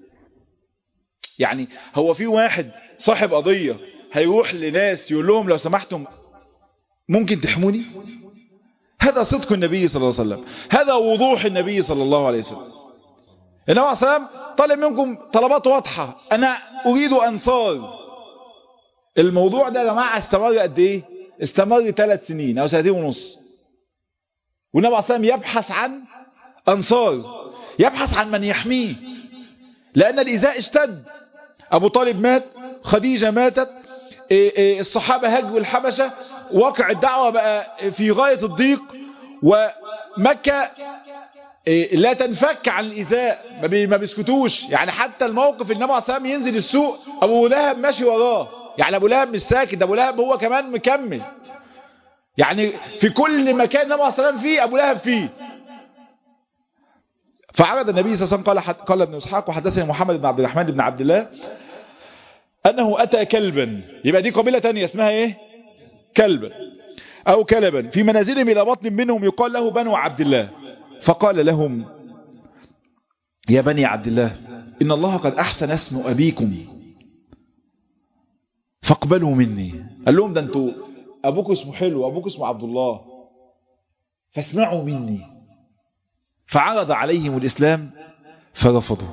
يعني هو في واحد صاحب قضية هيروح لناس يقول لهم لو سمحتم ممكن تحموني هذا صدق النبي صلى الله عليه وسلم هذا وضوح النبي صلى الله عليه وسلم النبي عليه السلام طالب منكم طلبات واضحة أنا أريد أنصار الموضوع ده يا جماعة استمر قد إيه استمر ثلاث سنين أو سنتين ونص والنبي عليه السلام يبحث عن أنصار يبحث عن من يحميه لأن الإزاء اشتد أبو طالب مات خديجة ماتت الصحابة هجوا الحبشة واقع الدعوة بقى في غاية الضيق ومكة لا تنفك عن الإزاء ما بيسكتوش يعني حتى الموقف النبي عليه الصلاة ينزل السوق أبو لهب ماشي وراه يعني أبو لهب مش ساكت أبو لهب هو كمان مكمل يعني في كل مكان النبي عليه الصلاة فيه أبو لهب فيه فعرض النبي صلى الله عليه وسلم قال قال ابن اسحاق وحدثني محمد بن عبد الرحمن بن عبد الله أنه أتى كلبا يبقى دي قبيلة تانية اسمها إيه كلبا أو كلبا في منازلهم إلى بطن منهم يقال له بنو عبد الله فقال لهم يا بني عبد الله إن الله قد أحسن اسم أبيكم فاقبلوا مني قال لهم ده أنتوا أبوكم اسمه حلو أبوكم اسمه عبد الله فاسمعوا مني فعرض عليهم الإسلام فرفضوا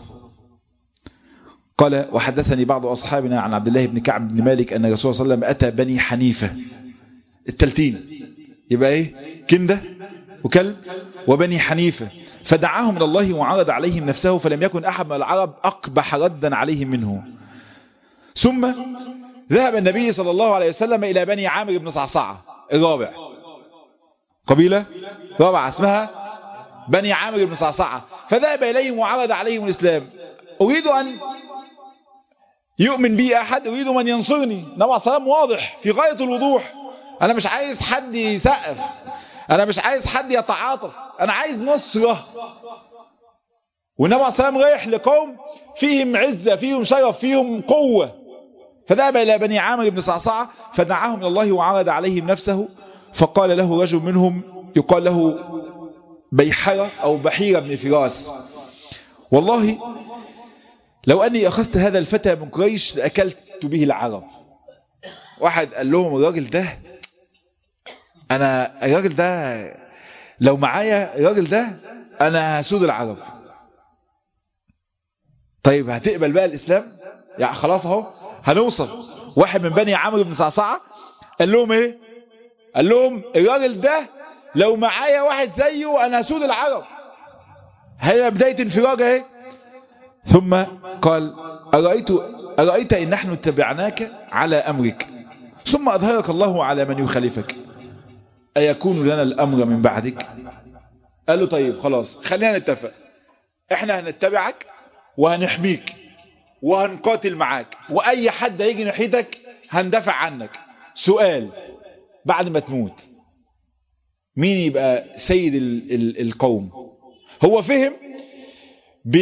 قال وحدثني بعض أصحابنا عن عبد الله بن كعب بن مالك أن الرسول صلى الله عليه وسلم أتى بني حنيفة التلتين يبقى إيه كندة وكلب وبني حنيفة فدعاهم إلى الله وعرض عليهم نفسه فلم يكن أحد من العرب أقبح ردا عليهم منه ثم ذهب النبي صلى الله عليه وسلم إلى بني عامر بن صعصعة الرابع قبيلة رابعة اسمها بني عامر بن صعصعة فذهب إليهم وعرض عليهم الإسلام أريد أن يؤمن بي أحد أريد من ينصرني النبي عليه السلام واضح في غاية الوضوح أنا مش عايز حد يسقف أنا مش عايز حد يتعاطف أنا عايز نصرة والنبي عليه السلام رايح لقوم فيهم عزة فيهم شرف فيهم قوة فذهب إلى بني عامر بن صعصعة فدعاهم إلى الله وعرض عليهم نفسه فقال له رجل منهم يقال له بيحرة أو بحيرة بن فراس والله لو أني أخذت هذا الفتى من قريش لأكلت به العرب واحد قال لهم الراجل ده أنا الراجل ده لو معايا الراجل ده أنا هسود العرب طيب هتقبل بقى الإسلام يعني خلاص اهو هنوصل واحد من بني عمرو بن صعصعة قال لهم ايه قال لهم الراجل ده لو معايا واحد زيه انا هسود العرب هي بداية انفراج اهي ثم قال أرأيت, أرأيت إن نحن اتبعناك على أمرك ثم أظهرك الله على من يخالفك أيكون لنا الأمر من بعدك قال له طيب خلاص خلينا نتفق احنا هنتبعك وهنحميك وهنقاتل معاك وأي حد هيجي ناحيتك هندفع عنك سؤال بعد ما تموت مين يبقى سيد ال ال القوم هو فهم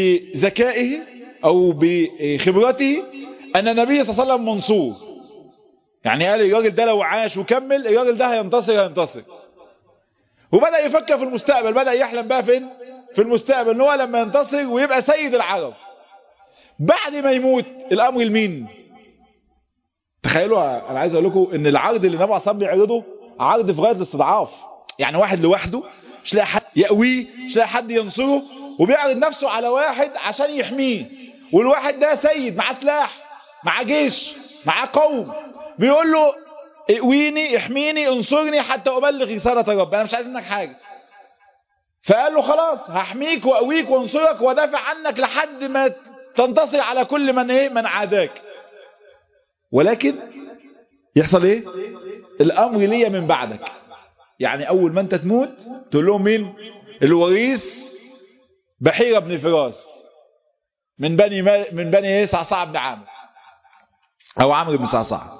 بذكائه أو بخبرته أن النبي صلى الله عليه وسلم منصور يعني قال الراجل ده لو عاش وكمل الراجل ده هينتصر هينتصر وبدأ يفكر في المستقبل بدأ يحلم بقى فين في المستقبل ان هو لما ينتصر ويبقى سيد العرب بعد ما يموت الامر لمين تخيلوا انا عايز اقول لكم ان العرض اللي النبي عليه بيعرضه عرض في غايه الاستضعاف يعني واحد لوحده مش لاقي حد يقويه مش لاقي حد ينصره وبيعرض نفسه على واحد عشان يحميه والواحد ده سيد معاه سلاح معاه جيش معاه قوم بيقول له اقويني احميني انصرني حتى ابلغ رساله رب انا مش عايز منك حاجه فقال له خلاص هحميك واقويك وانصرك وادافع عنك لحد ما تنتصر على كل من ايه من عاداك ولكن يحصل ايه الامر ليا من بعدك يعني اول ما انت تموت تقول لهم مين الوريث بحيرة بن فراس من بني من بني ايه صعصع بن عامر او عمرو بن صعصع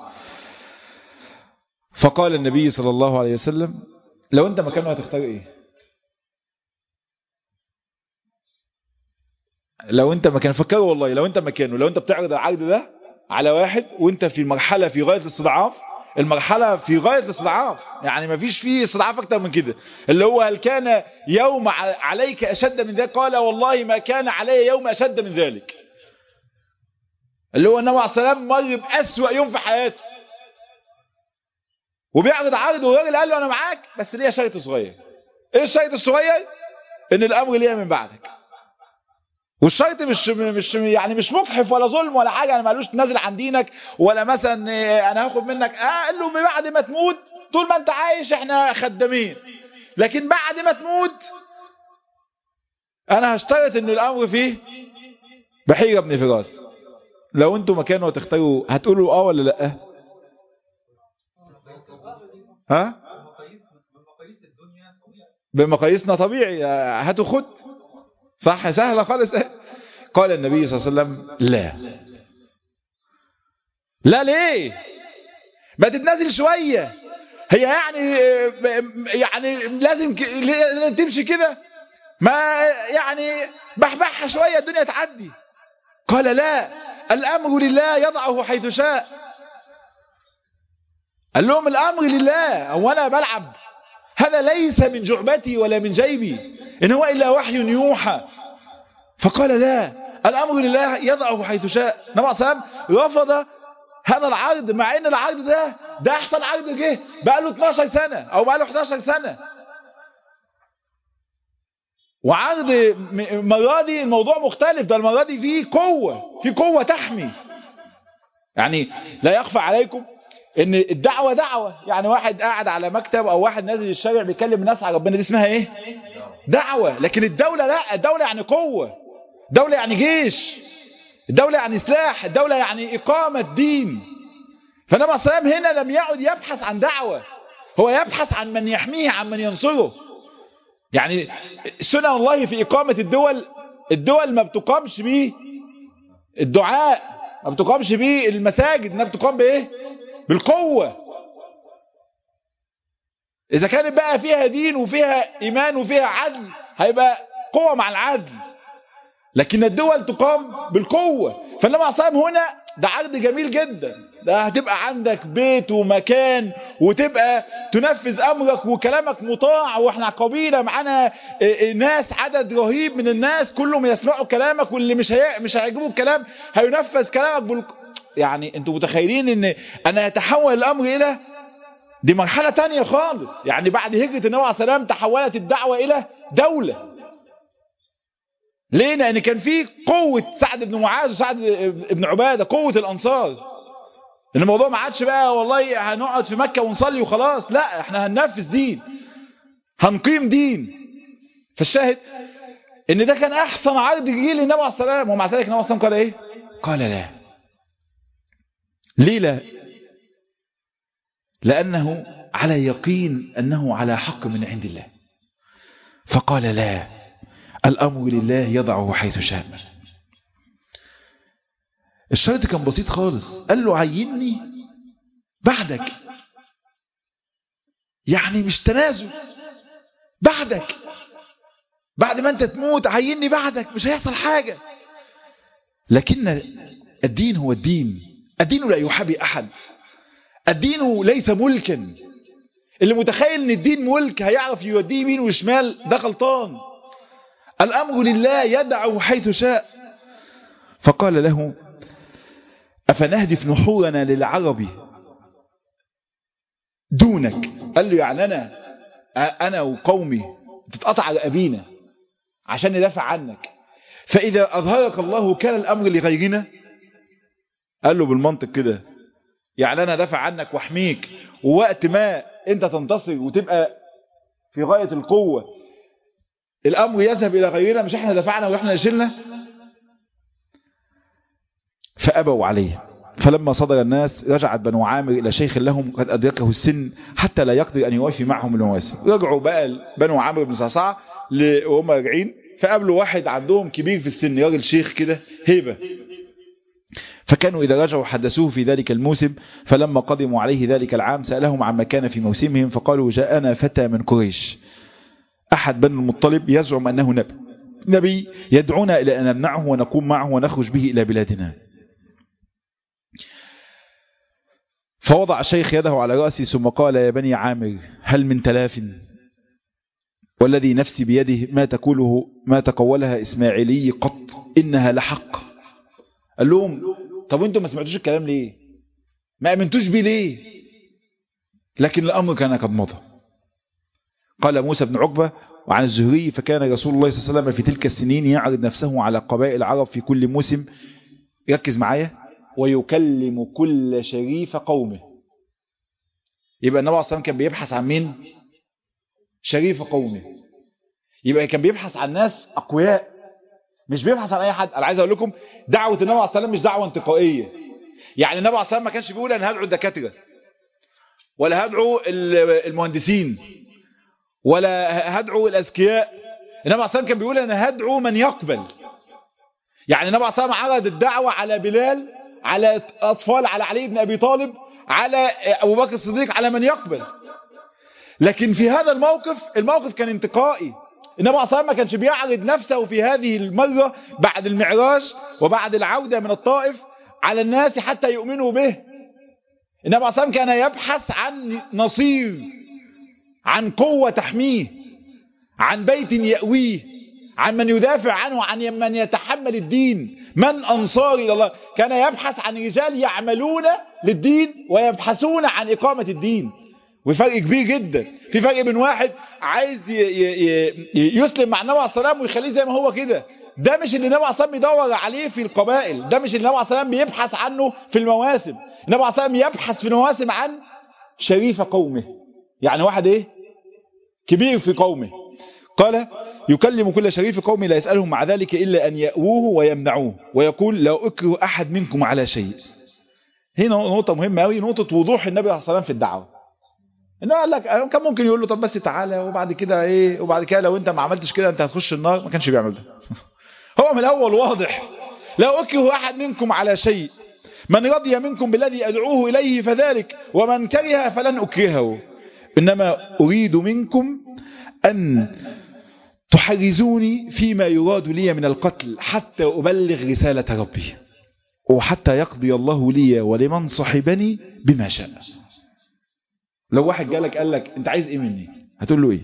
فقال النبي صلى الله عليه وسلم لو انت مكانه هتختار ايه لو انت مكان فكروا والله لو انت مكانه لو انت بتعرض العرض ده على واحد وانت في مرحلة في غاية الاستضعاف المرحلة في غاية الاستضعاف يعني ما فيش فيه استضعاف اكتر من كده اللي هو هل كان يوم عليك اشد من ذلك قال والله ما كان علي يوم اشد من ذلك اللي هو النبي عليه السلام مر بأسوأ يوم في حياته وبيعرض عرض والراجل قال له انا معاك بس ليا شرط صغير ايه الشرط الصغير ان الامر ليا من بعدك والشرط مش مش يعني مش مجحف ولا ظلم ولا حاجه انا مالوش نازل عن دينك ولا مثلا انا هاخد منك اه قال له بعد ما تموت طول ما انت عايش احنا خدامين لكن بعد ما تموت انا هشترط ان الامر فيه بحيرة ابن فراس لو انتوا مكانه هتختاروا هتقولوا اه ولا لا ها بمقاييسنا طبيعي هاتوا خد صح سهلة خالص قال النبي صلى الله عليه وسلم لا لا ليه ما تتنازل شوية هي يعني يعني لازم لازم تمشي كده ما يعني بحبحها شوية الدنيا تعدي قال لا الأمر لله يضعه حيث شاء قال لهم الأمر لله هو أنا بلعب هذا ليس من جعبتي ولا من جيبي إن هو إلا وحي يوحى فقال لا الأمر لله يضعه حيث شاء نبع سلام رفض هذا العرض مع ان العرض ده ده احسن عرض جه بقى له 12 سنة او بقى له 11 سنة وعرض المرة دي الموضوع مختلف ده المرة دي فيه قوة في قوة تحمي يعني لا يخفى عليكم ان الدعوة دعوة يعني واحد قاعد على مكتب او واحد نازل الشارع بيكلم الناس على ربنا دي اسمها ايه دعوة لكن الدولة لا الدولة يعني قوة دولة يعني جيش الدولة يعني سلاح الدولة يعني إقامة دين فنبع السلام هنا لم يعد يبحث عن دعوة هو يبحث عن من يحميه عن من ينصره يعني سنن الله في إقامة الدول الدول ما بتقامش بيه الدعاء ما بتقامش بيه المساجد ما بتقام بإيه بالقوة إذا كانت بقى فيها دين وفيها إيمان وفيها عدل هيبقى قوة مع العدل لكن الدول تقام بالقوة فالنبي عليه الصلاة هنا ده عقد جميل جدا ده هتبقى عندك بيت ومكان وتبقى تنفذ أمرك وكلامك مطاع واحنا قبيلة معانا ناس عدد رهيب من الناس كلهم يسمعوا كلامك واللي مش هي... مش هيعجبوا الكلام هينفذ كلامك بال... يعني انتوا متخيلين ان انا يتحول الامر الى دي مرحلة تانية خالص يعني بعد هجرة النبي عليه السلام تحولت الدعوة الى دولة ليه لان كان في قوة سعد بن معاذ وسعد بن عبادة قوة الانصار لان الموضوع ما عادش بقى والله هنقعد في مكة ونصلي وخلاص لا احنا هننفذ دين هنقيم دين فالشاهد ان ده كان احسن عرض جه للنبي عليه السلام ومع ذلك النبي عليه السلام قال ايه قال لا ليه لا لانه على يقين انه على حق من عند الله فقال لا الأمر لله يضعه حيث شاء الشرط كان بسيط خالص قال له عيني بعدك يعني مش تنازل بعدك بعد ما انت تموت عيني بعدك مش هيحصل حاجة لكن الدين هو الدين الدين لا يحابي أحد الدين ليس ملكا اللي متخيل ان الدين ملك هيعرف يوديه يمين وشمال ده غلطان الامر لله يدعه حيث شاء فقال له افنهدف نحورنا للعرب دونك قال له يعني انا انا وقومي تتقطع رقابينا عشان ندافع عنك فاذا اظهرك الله كان الامر لغيرنا قال له بالمنطق كده يعني انا دافع عنك واحميك ووقت ما انت تنتصر وتبقى في غاية القوة الامر يذهب الى غيرنا مش احنا دفعنا واحنا نشيلنا فابوا عليه فلما صدر الناس رجعت بنو عامر الى شيخ لهم قد ادركه السن حتى لا يقدر ان يوافي معهم المواسم رجعوا بقى بنو عامر بن صعصع وهم راجعين فقابلوا واحد عندهم كبير في السن راجل شيخ كده هيبه فكانوا إذا رجعوا حدثوه في ذلك الموسم فلما قدموا عليه ذلك العام سألهم عما كان في موسمهم فقالوا جاءنا فتى من قريش أحد بن المطلب يزعم أنه نبي نبي يدعونا إلى أن نمنعه ونقوم معه ونخرج به إلى بلادنا فوضع الشيخ يده على رأسي ثم قال يا بني عامر هل من تلاف والذي نفسي بيده ما تقوله ما تقولها إسماعيلي قط إنها لحق قال لهم طب وانتم ما سمعتوش الكلام ليه ما امنتوش بيه ليه لكن الامر كان قد مضى قال موسى بن عقبة وعن الزهري فكان رسول الله صلى الله عليه وسلم في تلك السنين يعرض نفسه على قبائل العرب في كل موسم ركز معايا ويكلم كل شريف قومه يبقى النبي عليه الصلاة كان بيبحث عن مين شريف قومه يبقى كان بيبحث عن ناس أقوياء مش بيبحث عن اي حد انا عايز اقول لكم دعوه النبي عليه الصلاه مش دعوه انتقائيه يعني النبي عليه الصلاه ما كانش بيقول انا هدعو الدكاتره ولا هدعو المهندسين ولا هدعو الاذكياء النبي عليه الصلاه كان بيقول انا هدعو من يقبل يعني النبي عليه الصلاه عرض الدعوه على بلال على اطفال على علي بن ابي طالب على ابو بكر الصديق على من يقبل لكن في هذا الموقف الموقف كان انتقائي النبي عليه الصلاة ما كانش بيعرض نفسه في هذه المرة بعد المعراج وبعد العودة من الطائف على الناس حتى يؤمنوا به النبي عليه الصلاة كان يبحث عن نصير عن قوة تحميه عن بيت يأويه عن من يدافع عنه عن من يتحمل الدين من أنصار إلى الله كان يبحث عن رجال يعملون للدين ويبحثون عن إقامة الدين وفرق كبير جدا في فرق بين واحد عايز ي ي ي يسلم مع النبي عليه السلام ويخليه زي ما هو كده ده مش اللي النبي عليه السلام بيدور عليه في القبائل ده مش اللي النبي عليه السلام بيبحث عنه في المواسم النبي عليه السلام يبحث في المواسم عن شريف قومه يعني واحد ايه كبير في قومه قال يكلم كل شريف قومه لا يسألهم مع ذلك إلا أن يأووه ويمنعوه ويقول لا أكره أحد منكم على شيء هنا نقطة مهمة قوي نقطة وضوح النبي عليه الصلاة والسلام في الدعوة انه قال لك كان ممكن يقول له طب بس تعالى وبعد كده ايه وبعد كده لو انت ما عملتش كده انت هتخش النار ما كانش بيعمل ده هو من الاول واضح لا اكره احد منكم على شيء من رضي منكم بالذي ادعوه اليه فذلك ومن كره فلن اكرهه انما اريد منكم ان تحرزوني فيما يراد لي من القتل حتى ابلغ رسالة ربي وحتى يقضي الله لي ولمن صحبني بما شاء لو واحد جالك قال لك انت عايز ايه مني هتقول له ايه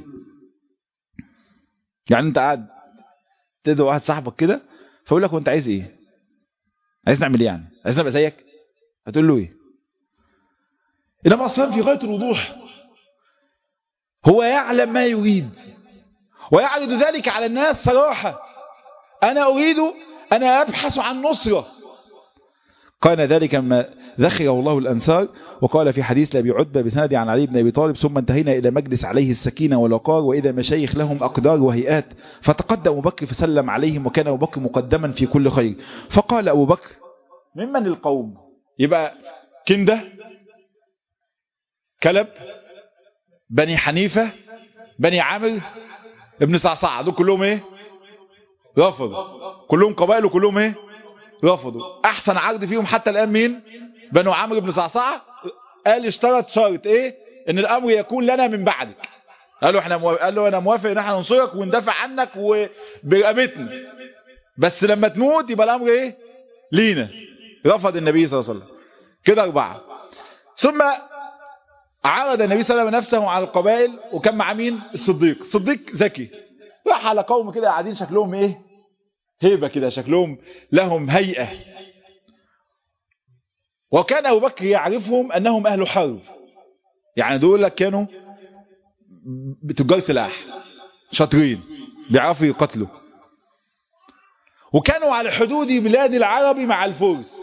يعني انت قاعد تدعو واحد صاحبك كده فيقول لك وانت عايز ايه عايز نعمل ايه يعني عايز نبقى زيك هتقول له ايه انما اصلا في غايه الوضوح هو يعلم ما يريد ويعرض ذلك على الناس صراحه انا اريد انا ابحث عن نصره قال ذلك ما ذخره الله الأنصار وقال في حديث لأبي عتبة بسند عن علي بن أبي طالب ثم انتهينا إلى مجلس عليه السكينة والوقار وإذا مشايخ لهم أقدار وهيئات فتقدم أبو بكر فسلم عليهم وكان أبو بكر مقدما في كل خير فقال أبو بكر ممن القوم يبقى كندة كلب بني حنيفة بني عامر ابن صعصع دول كلهم ايه رفضوا كلهم قبائل وكلهم ايه رفضوا احسن عقد فيهم حتى الان مين بنو عمرو بن صعصعه قال اشترط شرط ايه ان الامر يكون لنا من بعدك قالوا احنا موافق قال له انا موافق ان احنا ننصرك وندافع عنك وبرقبتنا بس لما تموت يبقى الامر ايه لينا رفض النبي صلى الله عليه وسلم كده اربعه ثم عرض النبي صلى الله عليه وسلم نفسه على القبائل وكان مع مين الصديق الصديق ذكي راح على قوم كده قاعدين شكلهم ايه هيبة كده شكلهم لهم هيئة وكان أبو بكر يعرفهم أنهم أهل حرب يعني دول لك كانوا تجار سلاح شاطرين بيعرفوا يقتلوا وكانوا على حدود بلاد العرب مع الفرس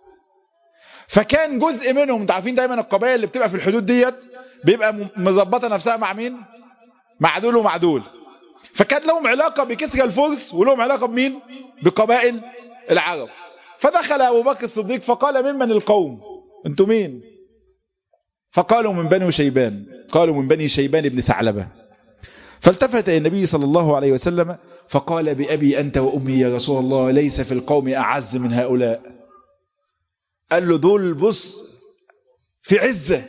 فكان جزء منهم انتوا عارفين دايما القبائل اللي بتبقى في الحدود ديت بيبقى مظبطه نفسها مع مين مع دول ومع دول فكان لهم علاقه بكسرى الفرس ولهم علاقه بمين بقبائل العرب فدخل ابو بكر الصديق فقال ممن القوم انتوا مين فقالوا من بني شيبان قالوا من بني شيبان بن ثعلبه فالتفت النبي صلى الله عليه وسلم فقال بأبي أنت وأمي يا رسول الله ليس في القوم أعز من هؤلاء قال له دول بص في عزة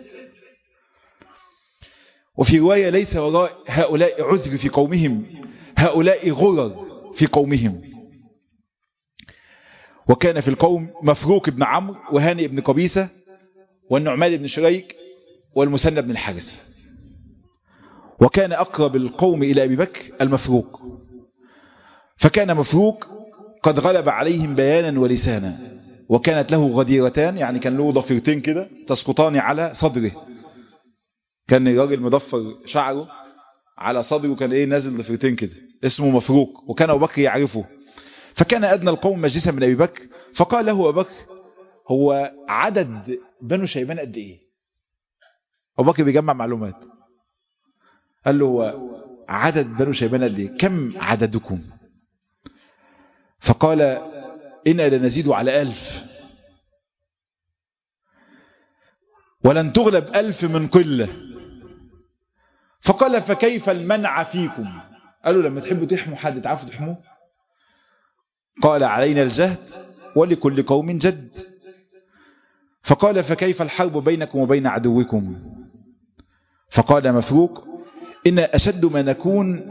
وفي رواية ليس وراء هؤلاء عذر في قومهم هؤلاء غرر في قومهم وكان في القوم مفروك بن عمرو وهاني بن قبيسة والنعمان بن شريك والمسنى بن الحارث وكان أقرب القوم إلى أبي بكر المفروق فكان مفروق قد غلب عليهم بيانا ولسانا وكانت له غديرتان يعني كان له ضفيرتين كده تسقطان على صدره كان الراجل مضفر شعره على صدره كان ايه نازل ضفيرتين كده اسمه مفروق وكان أبو بكر يعرفه فكان أدنى القوم مجلسا من أبي بكر فقال له أبو بكر هو عدد بنو شيبان قد ايه أبو بكر بيجمع معلومات قال له هو عدد بنو شيبان قد ايه كم عددكم فقال إنا لنزيد على ألف ولن تغلب ألف من قلة فقال فكيف المنع فيكم قالوا لما تحبوا تحموا حد تعرفوا تحموه قال علينا الجهد ولكل قوم جد فقال فكيف الحرب بينكم وبين عدوكم فقال مفروق إن أشد ما نكون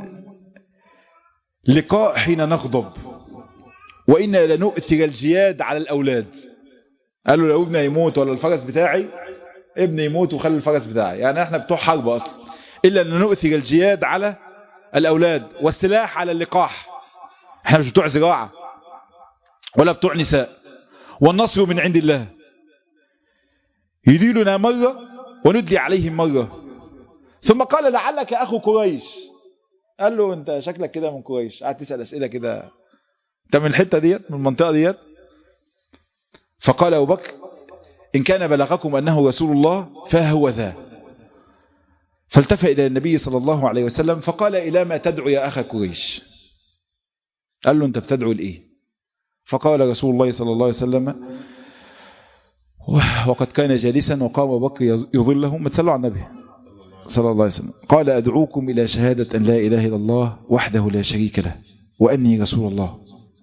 لقاء حين نغضب وإنا لنؤثر الجياد على الأولاد قالوا لو ابني يموت ولا الفرس بتاعي ابني يموت وخلي الفرس بتاعي يعني احنا بتوع حرب أصلا إلا أن نؤثر الجياد على الأولاد والسلاح على اللقاح احنا مش بتوع زراعة ولا بتوع نساء والنصر من عند الله يديلنا مرة وندلي عليهم مرة ثم قال لعلك أخو قريش قال له انت شكلك كده من قريش قاعد تسأل أسئلة كده انت من الحتة ديت من المنطقة ديت فقال أبو بكر إن كان بلغكم أنه رسول الله فهو ذا فالتفت إلى النبي صلى الله عليه وسلم فقال إلى ما تدعو يا أخا قريش قال له أنت بتدعو لإيه فقال رسول الله صلى الله عليه وسلم وقد كان جالسا وقام أبو بكر يظله ما تسلوا على النبي صلى الله عليه وسلم قال أدعوكم إلى شهادة أن لا إله إلا الله وحده لا شريك له وأني رسول الله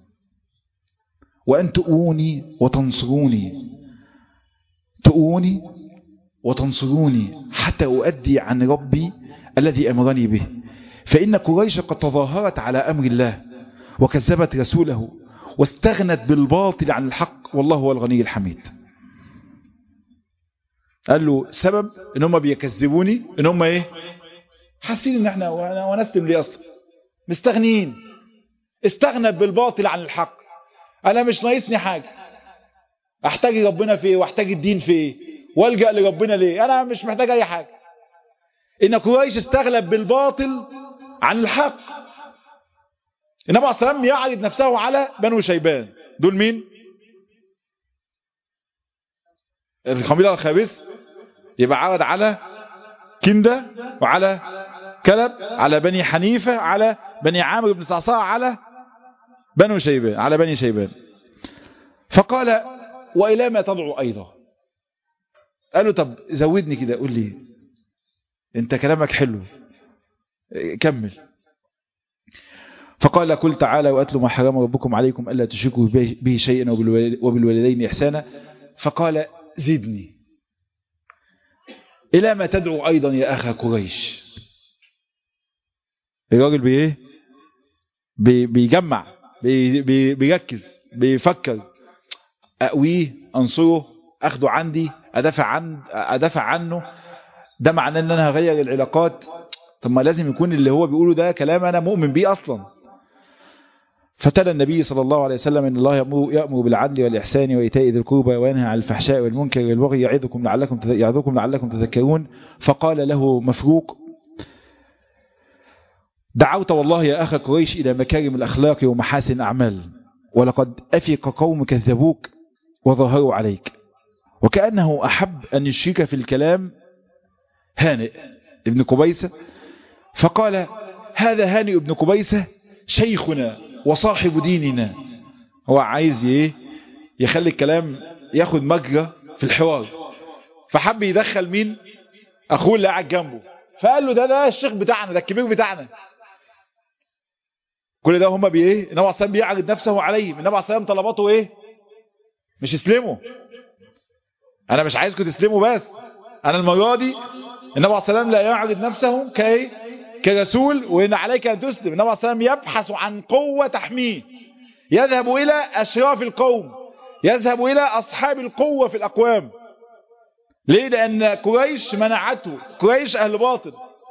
وأن تؤوني وتنصروني تؤوني وتنصروني حتى أؤدي عن ربي الذي أمرني به فإن قريش قد تظاهرت على أمر الله وكذبت رسوله واستغنت بالباطل عن الحق والله هو الغني الحميد قال له سبب ان هم بيكذبوني ان هم ايه حاسين ان احنا ونستم ليه اصلا مستغنيين استغنت بالباطل عن الحق انا مش ناقصني حاجه احتاج ربنا في ايه واحتاج الدين في ايه والجا لربنا ليه انا مش محتاج اي حاجه ان قريش استغلب بالباطل عن الحق النبي عليه الصلاه يعرض نفسه على بنو شيبان دول مين القبيله الخابث يبقى عرض على كندة وعلى كلب على بني حنيفة على بني عامر بن صعصاع على بنو شيبان على بني شيبان فقال وإلى ما تدعو أيضا قالوا طب زودني كده قول لي انت كلامك حلو كمل فقال قل تعالى وأتلوا ما حرم ربكم عليكم ألا تشركوا به شيئا وبالوالدين إحسانا فقال زدني إلى ما تدعو أيضا يا أخا قريش الراجل بإيه بي بيجمع بي بي بيركز بيفكر أقويه أنصره اخده عندي ادافع عن ادافع عنه ده معناه ان انا هغير العلاقات طب ما لازم يكون اللي هو بيقوله ده كلام انا مؤمن بيه اصلا فتلا النبي صلى الله عليه وسلم ان الله يأمر, يأمر بالعدل والاحسان وايتاء ذي القربى وينهى عن الفحشاء والمنكر والبغي يعظكم لعلكم يعظكم لعلكم تذكرون فقال له مفروق دعوت والله يا أخ قريش إلى مكارم الأخلاق ومحاسن الأعمال ولقد أفق قوم كذبوك وظهروا عليك وكأنه أحب أن يشرك في الكلام هانئ ابن قبيسة فقال هذا هانئ ابن قبيسة شيخنا وصاحب ديننا هو عايز ايه يخلي الكلام ياخد مجرى في الحوار فحب يدخل مين اخوه اللي قاعد جنبه فقال له ده ده الشيخ بتاعنا ده الكبير بتاعنا كل ده هم بايه النبي عليه الصلاه بيعرض نفسه عليهم النبي عليه الصلاه طلباته ايه مش اسلموا انا مش عايزكم تسلموا بس انا المره دي النبي عليه الصلاه لا يعرض نفسه كايه كرسول وان عليك ان تسلم النبي عليه الصلاه يبحث عن قوه تحميه يذهب الى اشراف القوم يذهب الى اصحاب القوه في الاقوام ليه لان قريش منعته قريش اهل باطل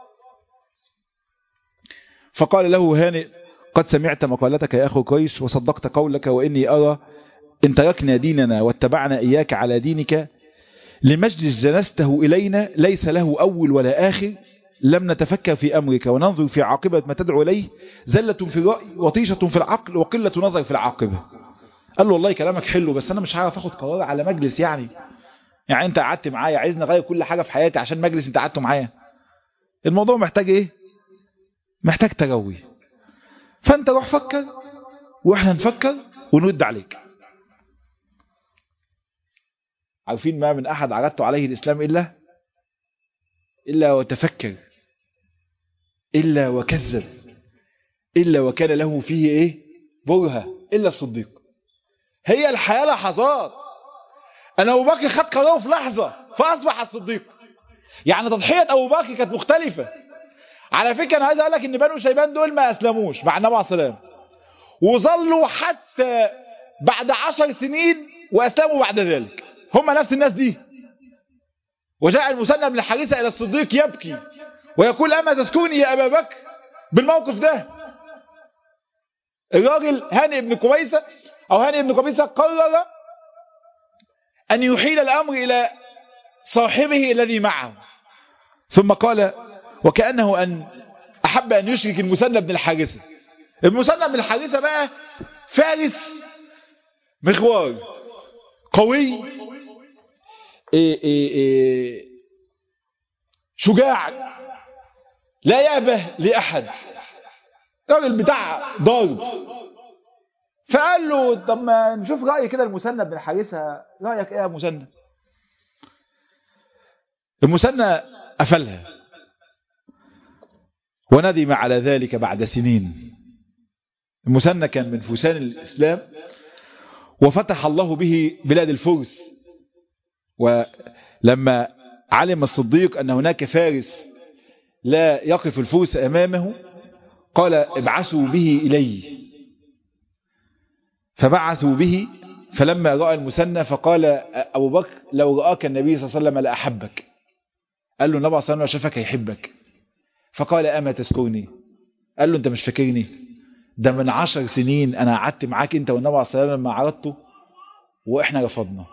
فقال له هانئ قد سمعت مقالتك يا أخو قريش وصدقت قولك وإني أرى إن تركنا ديننا واتبعنا إياك على دينك لمجلس جلسته إلينا ليس له أول ولا آخر لم نتفكر في أمرك وننظر في عاقبة ما تدعو إليه زلة في الرأي وطيشة في العقل وقلة نظر في العاقبة قال له والله كلامك حلو بس أنا مش عارف أخد قرار على مجلس يعني يعني أنت قعدت معايا عايزني أغير كل حاجة في حياتي عشان مجلس أنت قعدته معايا الموضوع محتاج إيه محتاج تروي فانت روح فكر واحنا نفكر ونرد عليك عارفين ما من احد عرضت عليه الاسلام الا الا وتفكر الا وكذب الا وكان له فيه ايه برهه الا الصديق هي الحياه لحظات انا ابو بكر خد قراره في لحظه فاصبح الصديق يعني تضحيه ابو بكر كانت مختلفه على فكرة أنا عايز أقول لك إن بنو شيبان دول ما أسلموش مع النبي عليه السلام وظلوا حتى بعد عشر سنين وأسلموا بعد ذلك هم نفس الناس دي وجاء المسنى بن الحارثة إلى الصديق يبكي ويقول أما تسكوني يا أبا بكر بالموقف ده الراجل هاني بن قبيسة أو هاني بن قبيسة قرر أن يحيل الأمر إلى صاحبه الذي معه ثم قال وكأنه أن أحب أن يشرك المثنى بن الحارثة المثنى بن الحارثة بقى فارس مغوار قوي إيه إيه إيه شجاع لا يأبه لأحد راجل بتاع ضارب فقال له طب ما نشوف رأي كده المثنى بن الحارثة رأيك ايه يا مثنى المثنى قفلها وندم على ذلك بعد سنين المثنى كان من فوسان الإسلام وفتح الله به بلاد الفرس ولما علم الصديق أن هناك فارس لا يقف الفرس أمامه قال ابعثوا به إلي فبعثوا به فلما رأى المثنى فقال أبو بكر لو رآك النبي صلى الله عليه وسلم لأحبك قال له النبي صلى الله عليه وسلم شافك هيحبك فقال أما تذكرني قال له أنت مش فاكرني ده من عشر سنين أنا قعدت معاك أنت والنبي عليه الصلاة والسلام لما عرضته وإحنا رفضنا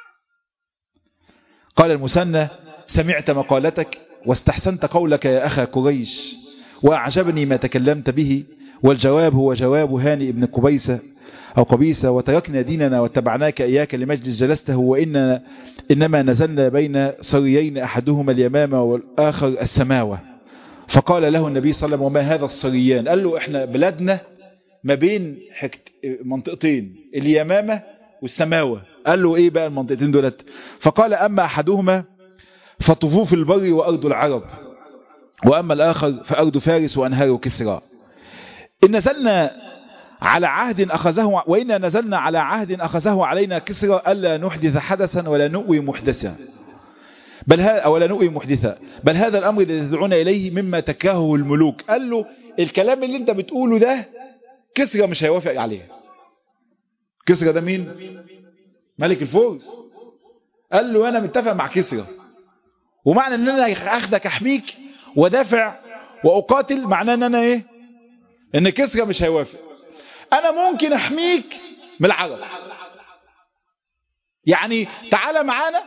قال المثنى سمعت مقالتك واستحسنت قولك يا أخا قريش وأعجبني ما تكلمت به والجواب هو جواب هاني ابن قبيسة أو قبيسة وتركنا ديننا واتبعناك إياك لمجلس جلسته وإننا إنما نزلنا بين صريين أحدهما اليمامة والآخر السماوة فقال له النبي صلى الله عليه وسلم وما هذا الصريان قال له إحنا بلادنا ما بين حكت منطقتين اليمامة والسماوة قال له إيه بقى المنطقتين دولت فقال أما أحدهما فطفوف البر وأرض العرب وأما الآخر فأرض فارس وأنهار كسرى إن نزلنا على عهد أخذه وإن نزلنا على عهد أخذه علينا كسرى ألا نحدث حدثا ولا نؤوي محدثا بل هذا ولا نؤوي محدثا بل هذا الأمر الذي تدعون إليه مما تكرهه الملوك قال له الكلام اللي انت بتقوله ده كسرى مش هيوافق عليه كسرى ده مين ملك الفرس قال له انا متفق مع كسرى ومعنى ان انا اخدك احميك ودافع واقاتل معناه ان انا ايه ان كسرى مش هيوافق انا ممكن احميك من العرب يعني تعالى معانا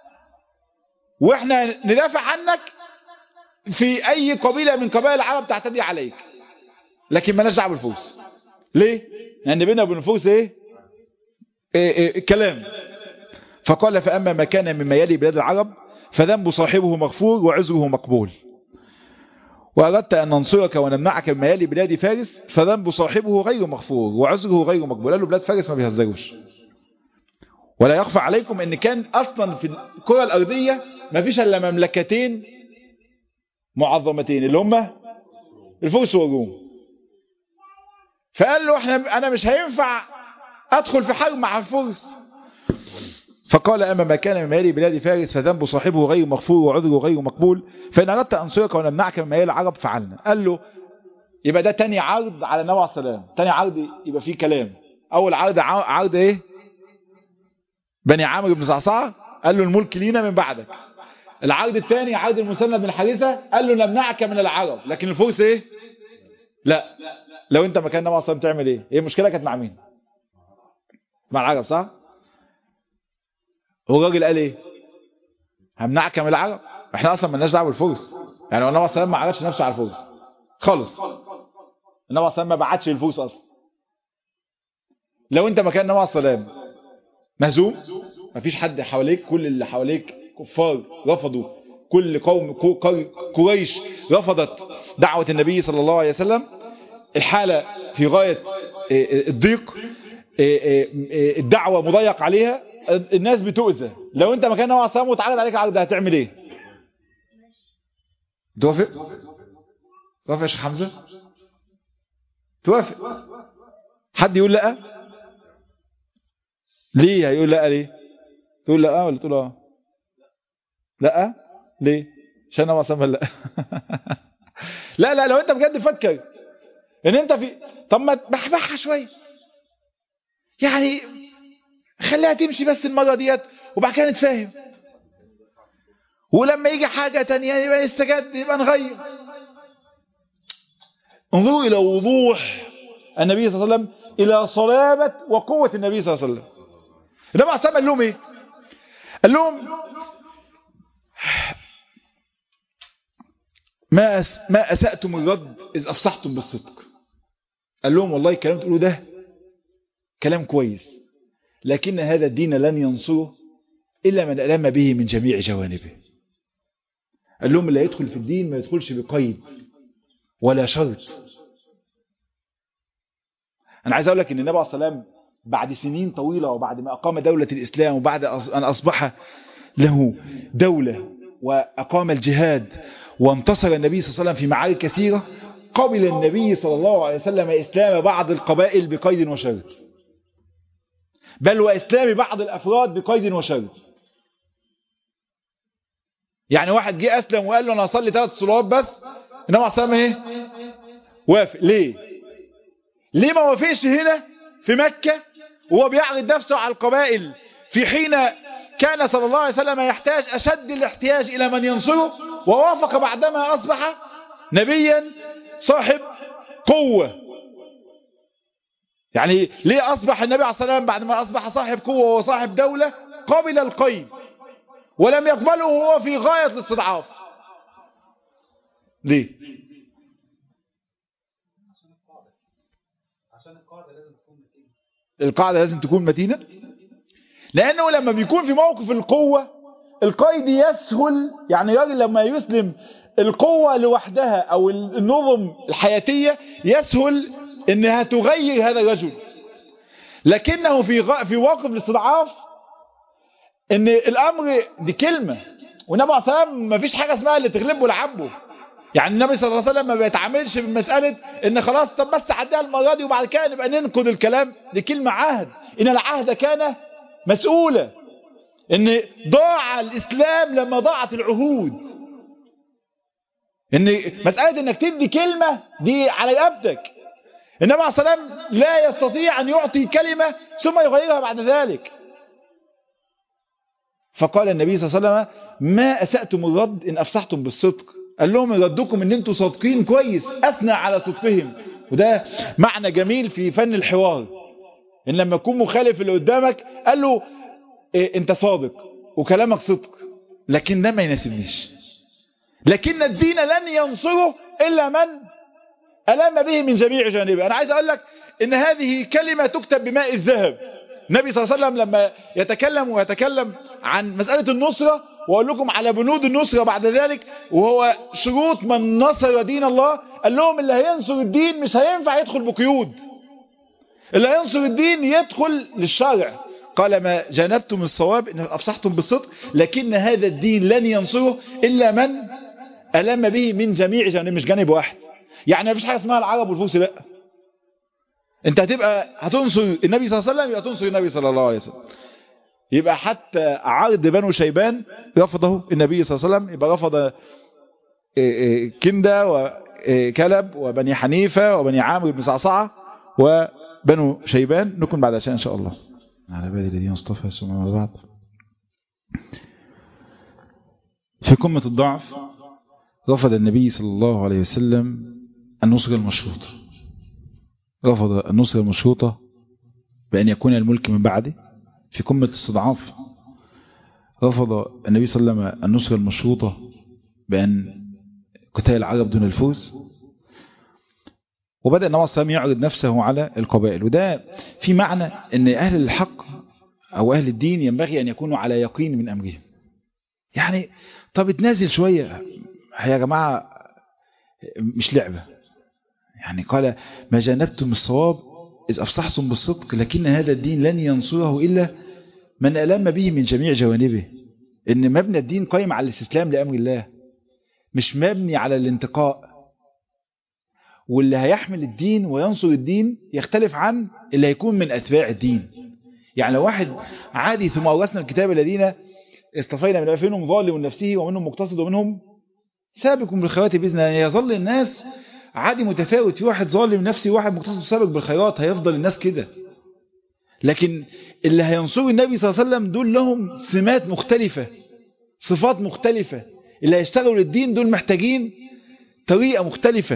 واحنا ندافع عنك في اي قبيلة من قبائل العرب تعتدي عليك لكن مالناش دعوه بالفوز ليه لان بيننا وبين الفوز ايه, إيه, إيه كلام فقال فاما ما كان مما يلي بلاد العرب فذنب صاحبه مغفور وعذره مقبول وأردت أن ننصرك ونمنعك مما يلي بلاد فارس فذنب صاحبه غير مغفور وعذره غير مقبول قالوا بلاد فارس ما بيهزروش ولا يخفى عليكم ان كان اصلا في الكرة الارضية ما فيش الا مملكتين معظمتين اللي هم الفرس والروم فقال له احنا انا مش هينفع ادخل في حرب مع الفرس فقال اما ما كان من ميال بلاد فارس فذنب صاحبه غير مغفور وعذره غير مقبول فان اردت انصرك ونمنعك من ميال العرب فعلنا قال له يبقى ده تاني عرض على النبي عليه السلام تاني عرض يبقى فيه كلام اول عرض عرض ايه بني عامر بن صعصعة قال له الملك لينا من بعدك العرض الثاني عرض المسند بن حارثة قال له نمنعك من العرب لكن الفرس ايه لا لو انت مكان النبي صلى تعمل ايه هي المشكله كانت مع مين مع العرب صح هو الراجل قال ايه همنعك من العرب احنا اصلا مالناش دعوه بالفرس يعني النبي صلى ما عرضش نفسه على الفرس خالص النبي صلى ما بعتش الفرس اصلا لو انت مكان النبي صلى الله عليه وسلم مهزوم مفيش حد حواليك كل اللي حواليك كفار رفضوا كل قوم قريش رفضت دعوة النبي صلى الله عليه وسلم الحالة في غاية الضيق الدعوة مضيق عليها الناس بتؤذى لو انت مكان نوع صام وتعرض عليك عرض هتعمل ايه توافق توافق يا شيخ حمزة توافق حد يقول لا ليه هيقول لا ليه تقول لا ولا تقول اه لا ليه عشان انا ما لا لا لا لو انت بجد فكر ان انت في طب ما تبحبحها شويه يعني خليها تمشي بس المره ديت وبعد كده نتفاهم ولما يجي حاجه تانية يبقى نستجد يبقى نغير انظروا الى وضوح النبي صلى الله عليه وسلم الى صلابه وقوه النبي صلى الله عليه وسلم النبي عليه الصلاه قال لهم ايه قال لهم ما أس ما أسأتم الرد إذ أفصحتم بالصدق قال لهم والله الكلام تقولوا ده كلام كويس لكن هذا الدين لن ينصره إلا من ألم به من جميع جوانبه قال لهم اللي يدخل في الدين ما يدخلش بقيد ولا شرط أنا عايز أقول لك أن النبي عليه الصلاة والسلام بعد سنين طويلة وبعد ما أقام دولة الإسلام وبعد أن أصبح له دولة وأقام الجهاد وانتصر النبي صلى الله عليه وسلم في معارك كثيرة قبل النبي صلى الله عليه وسلم إسلام بعض القبائل بقيد وشرط بل وإسلام بعض الأفراد بقيد وشرط يعني واحد جه أسلم وقال له أنا أصلي ثلاث صلوات بس إنما أصلا إيه وافق ليه ليه ما وافقش هنا في مكة وهو بيعرض نفسه على القبائل في حين كان صلى الله عليه وسلم يحتاج أشد الاحتياج إلى من ينصره ووافق بعدما أصبح نبيا صاحب قوة يعني ليه أصبح النبي عليه الصلاة والسلام بعد ما أصبح صاحب قوة وصاحب دولة قبل القيد ولم يقبله هو في غاية الاستضعاف ليه القاعدة لازم تكون متينة لأنه لما بيكون في موقف القوة القيد يسهل يعني راجل لما يسلم القوة لوحدها أو النظم الحياتية يسهل إنها تغير هذا الرجل لكنه في غ... في موقف الاستضعاف إن الأمر دي كلمة والنبي عليه الصلاة والسلام ما فيش حاجة اسمها اللي تغلبه لعبه يعني النبي صلى الله عليه وسلم ما بيتعاملش بمسألة ان خلاص طب بس عديها المرة دي وبعد كده نبقى ننقض الكلام دي كلمة عهد ان العهد كان مسؤولة ان ضاع الاسلام لما ضاعت العهود ان مسألة انك تدي كلمة دي على رقبتك النبي عليه الصلاة والسلام لا يستطيع ان يعطي كلمة ثم يغيرها بعد ذلك فقال النبي صلى الله عليه وسلم ما أسأتم الرد إن أفسحتم بالصدق قال لهم ردكم ان انتم صادقين كويس أثنى على صدقهم وده معنى جميل في فن الحوار ان لما يكون مخالف اللي قدامك قال له إيه انت صادق وكلامك صدق لكن ده ما يناسبنيش لكن الدين لن ينصره إلا من ألام به من جميع جانبه أنا عايز أقول لك إن هذه كلمة تكتب بماء الذهب النبي صلى الله عليه وسلم لما يتكلم ويتكلم عن مسألة النصرة وأقول لكم على بنود النصرة بعد ذلك وهو شروط من نصر دين الله قال لهم اللي هينصر الدين مش هينفع يدخل بقيود اللي هينصر الدين يدخل للشارع قال ما جانبتم الصواب إن أفصحتم بالصدق لكن هذا الدين لن ينصره إلا من ألم به من جميع جانب مش جانب واحد يعني ما فيش حاجة اسمها العرب والفرس لا انت هتبقى هتنصر النبي صلى الله عليه وسلم يبقى تنصر النبي صلى الله عليه وسلم يبقى حتى عرض بنو شيبان رفضه النبي صلى الله عليه وسلم يبقى رفض كندة وكلب وبني حنيفة وبني عامر بن صعصعة وبنو شيبان نكون بعد عشان إن شاء الله على بالي الذين اصطفى ثم بعد في قمة الضعف رفض النبي صلى الله عليه وسلم النصرة المشروطة رفض النصرة المشروطة بأن يكون الملك من بعده في قمة الاستضعاف رفض النبي صلى الله عليه وسلم النصرة المشروطة بأن قتال العرب دون الفرس وبدأ النبي صلى الله عليه وسلم يعرض نفسه على القبائل وده في معنى أن أهل الحق أو أهل الدين ينبغي أن يكونوا على يقين من أمرهم يعني طب اتنازل شوية يا جماعة مش لعبة يعني قال ما جانبتم الصواب إذ أفصحتم بالصدق لكن هذا الدين لن ينصره إلا من ألم به من جميع جوانبه إن مبنى الدين قائم على الاستسلام لأمر الله مش مبني على الانتقاء واللي هيحمل الدين وينصر الدين يختلف عن اللي هيكون من أتباع الدين يعني لو واحد عادي ثم أورثنا الكتاب الذين اصطفينا من منهم ظالم نفسه ومنهم مقتصد ومنهم سابق بالخيرات بإذن الله يظل الناس عادي متفاوت في واحد ظالم نفسي وواحد مقتصد سابق بالخيرات هيفضل الناس كده لكن اللي هينصروا النبي صلى الله عليه وسلم دول لهم سمات مختلفة صفات مختلفة اللي هيشتغلوا للدين دول محتاجين طريقة مختلفة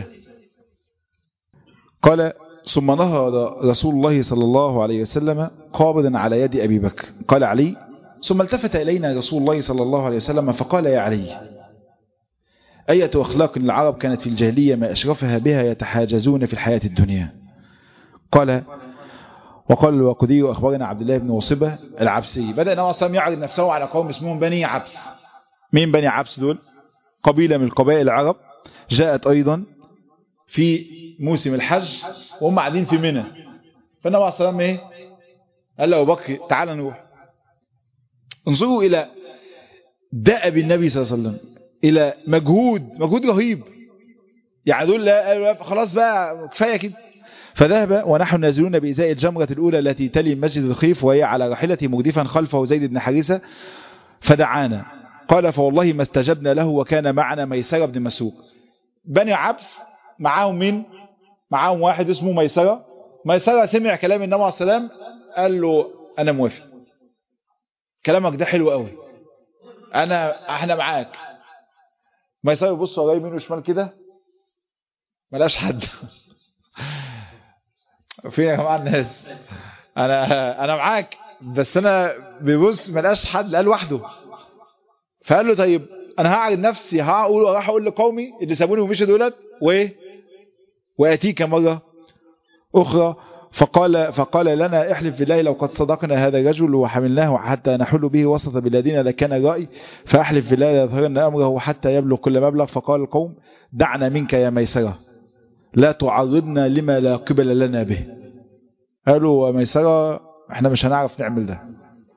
قال ثم نهض رسول الله صلى الله عليه وسلم قابضا على يد أبي بكر قال علي ثم التفت إلينا رسول الله صلى الله عليه وسلم فقال يا علي أية أخلاق العرب كانت في الجاهلية ما أشرفها بها يتحاجزون في الحياة الدنيا قال وقال الواقدي وأخبرنا عبد الله بن وصبة العبسي بدأ نوع صلى يعرض نفسه على قوم اسمهم بني عبس مين بني عبس دول قبيلة من القبائل العرب جاءت أيضا في موسم الحج وهم قاعدين في منى فالنبي عليه الصلاة ايه قال له أبو بكر تعال نروح انظروا إلى دأب النبي صلى الله عليه وسلم إلى مجهود مجهود رهيب يعني دول لا خلاص بقى كفاية كده فذهب ونحن نازلون بإزاء الجمرة الأولى التي تلي مسجد الخيف وهي على راحلته مردفا خلفه زيد بن حارثة فدعانا قال فوالله ما استجبنا له وكان معنا ميسرة بن مسروق بني عبس معاهم مين معاهم واحد اسمه ميسرة ميسرة سمع كلام النبي عليه السلام قال له أنا موافق كلامك ده حلو قوي أنا احنا معاك ميسرة يبص وراء يمين وشمال كده ملاش حد فين يا جماعه الناس انا انا معاك بس انا بيبص ملاش حد قال لوحده فقال له طيب انا هعرض نفسي هقول راح اقول لقومي اللي سابوني ومشوا دولت وايه واتيك مره اخرى فقال فقال لنا احلف بالله لو قد صدقنا هذا الرجل وحملناه حتى نحل به وسط بلادنا لكان رأي فاحلف بالله ليظهرن امره حتى يبلغ كل مبلغ فقال القوم دعنا منك يا ميسره لا تعرضنا لما لا قبل لنا به قالوا ميسرة احنا مش هنعرف نعمل ده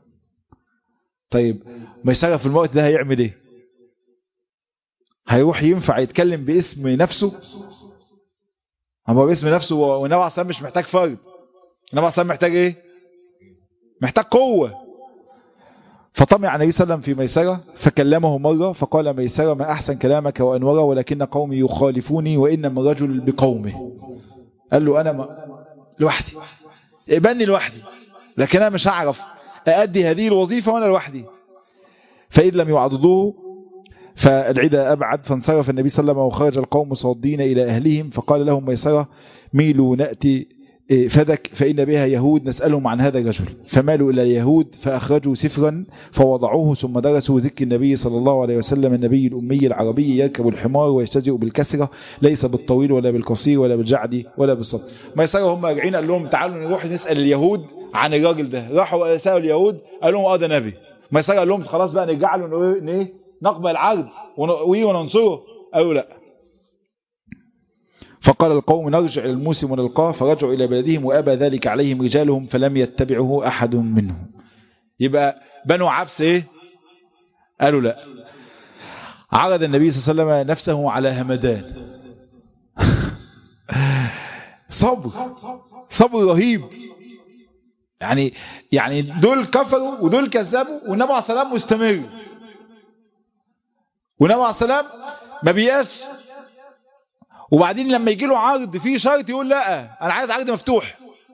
طيب ميسرة في الوقت ده هيعمل ايه هيروح ينفع يتكلم باسم نفسه هو باسم نفسه والنبي عليه الصلاه مش محتاج فرد النبي عليه الصلاه محتاج ايه محتاج قوه فطمع النبي صلى الله عليه وسلم في ميسرة فكلمه مرة فقال ميسرة ما أحسن كلامك وأنوره ولكن قومي يخالفوني وإنما الرجل بقومه قال له أنا ما لوحدي اقبلني لوحدي لكن أنا مش هعرف أأدي هذه الوظيفة وأنا لوحدي فإن لم يعضدوه فالعدا أبعد فانصرف النبي صلى الله عليه وسلم وخرج القوم صادين إلى أهلهم فقال لهم ميسرة ميلوا نأتي فدك فإن بها يهود نسألهم عن هذا الرجل فمالوا إلى اليهود فأخرجوا سفرا فوضعوه ثم درسوا ذكر النبي صلى الله عليه وسلم النبي الأمي العربي يركب الحمار ويجتزئ بالكسرة ليس بالطويل ولا بالقصير ولا بالجعد ولا بالصد ما يسروا هم راجعين قال لهم تعالوا نروح نسأل اليهود عن الراجل ده راحوا سألوا اليهود قال لهم اه ده نبي ما يسروا قال لهم خلاص بقى نرجع له ايه نقبل العرض وننصره قالوا لا فقال القوم نرجع إلى الموسم ونلقاه فرجعوا إلى بلدهم وأبى ذلك عليهم رجالهم فلم يتبعه أحد منهم يبقى بنو عبس إيه قالوا لا عرض النبي صلى الله عليه وسلم نفسه على همدان صبر صبر رهيب يعني يعني دول كفروا ودول كذبوا والنبي عليه السلام مستمر والنبي عليه السلام ما بيقاس وبعدين لما يجي له عرض فيه شرط يقول لا انا عايز عرض مفتوح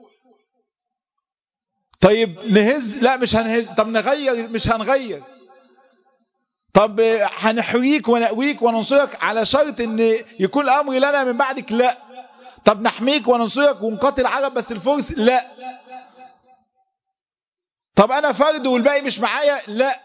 طيب نهز لا مش هنهز طب نغير مش هنغير طب هنحويك ونقويك وننصرك على شرط ان يكون الامر لنا من بعدك لا طب نحميك وننصرك ونقاتل العرب بس الفرس لا طب انا فرد والباقي مش معايا لا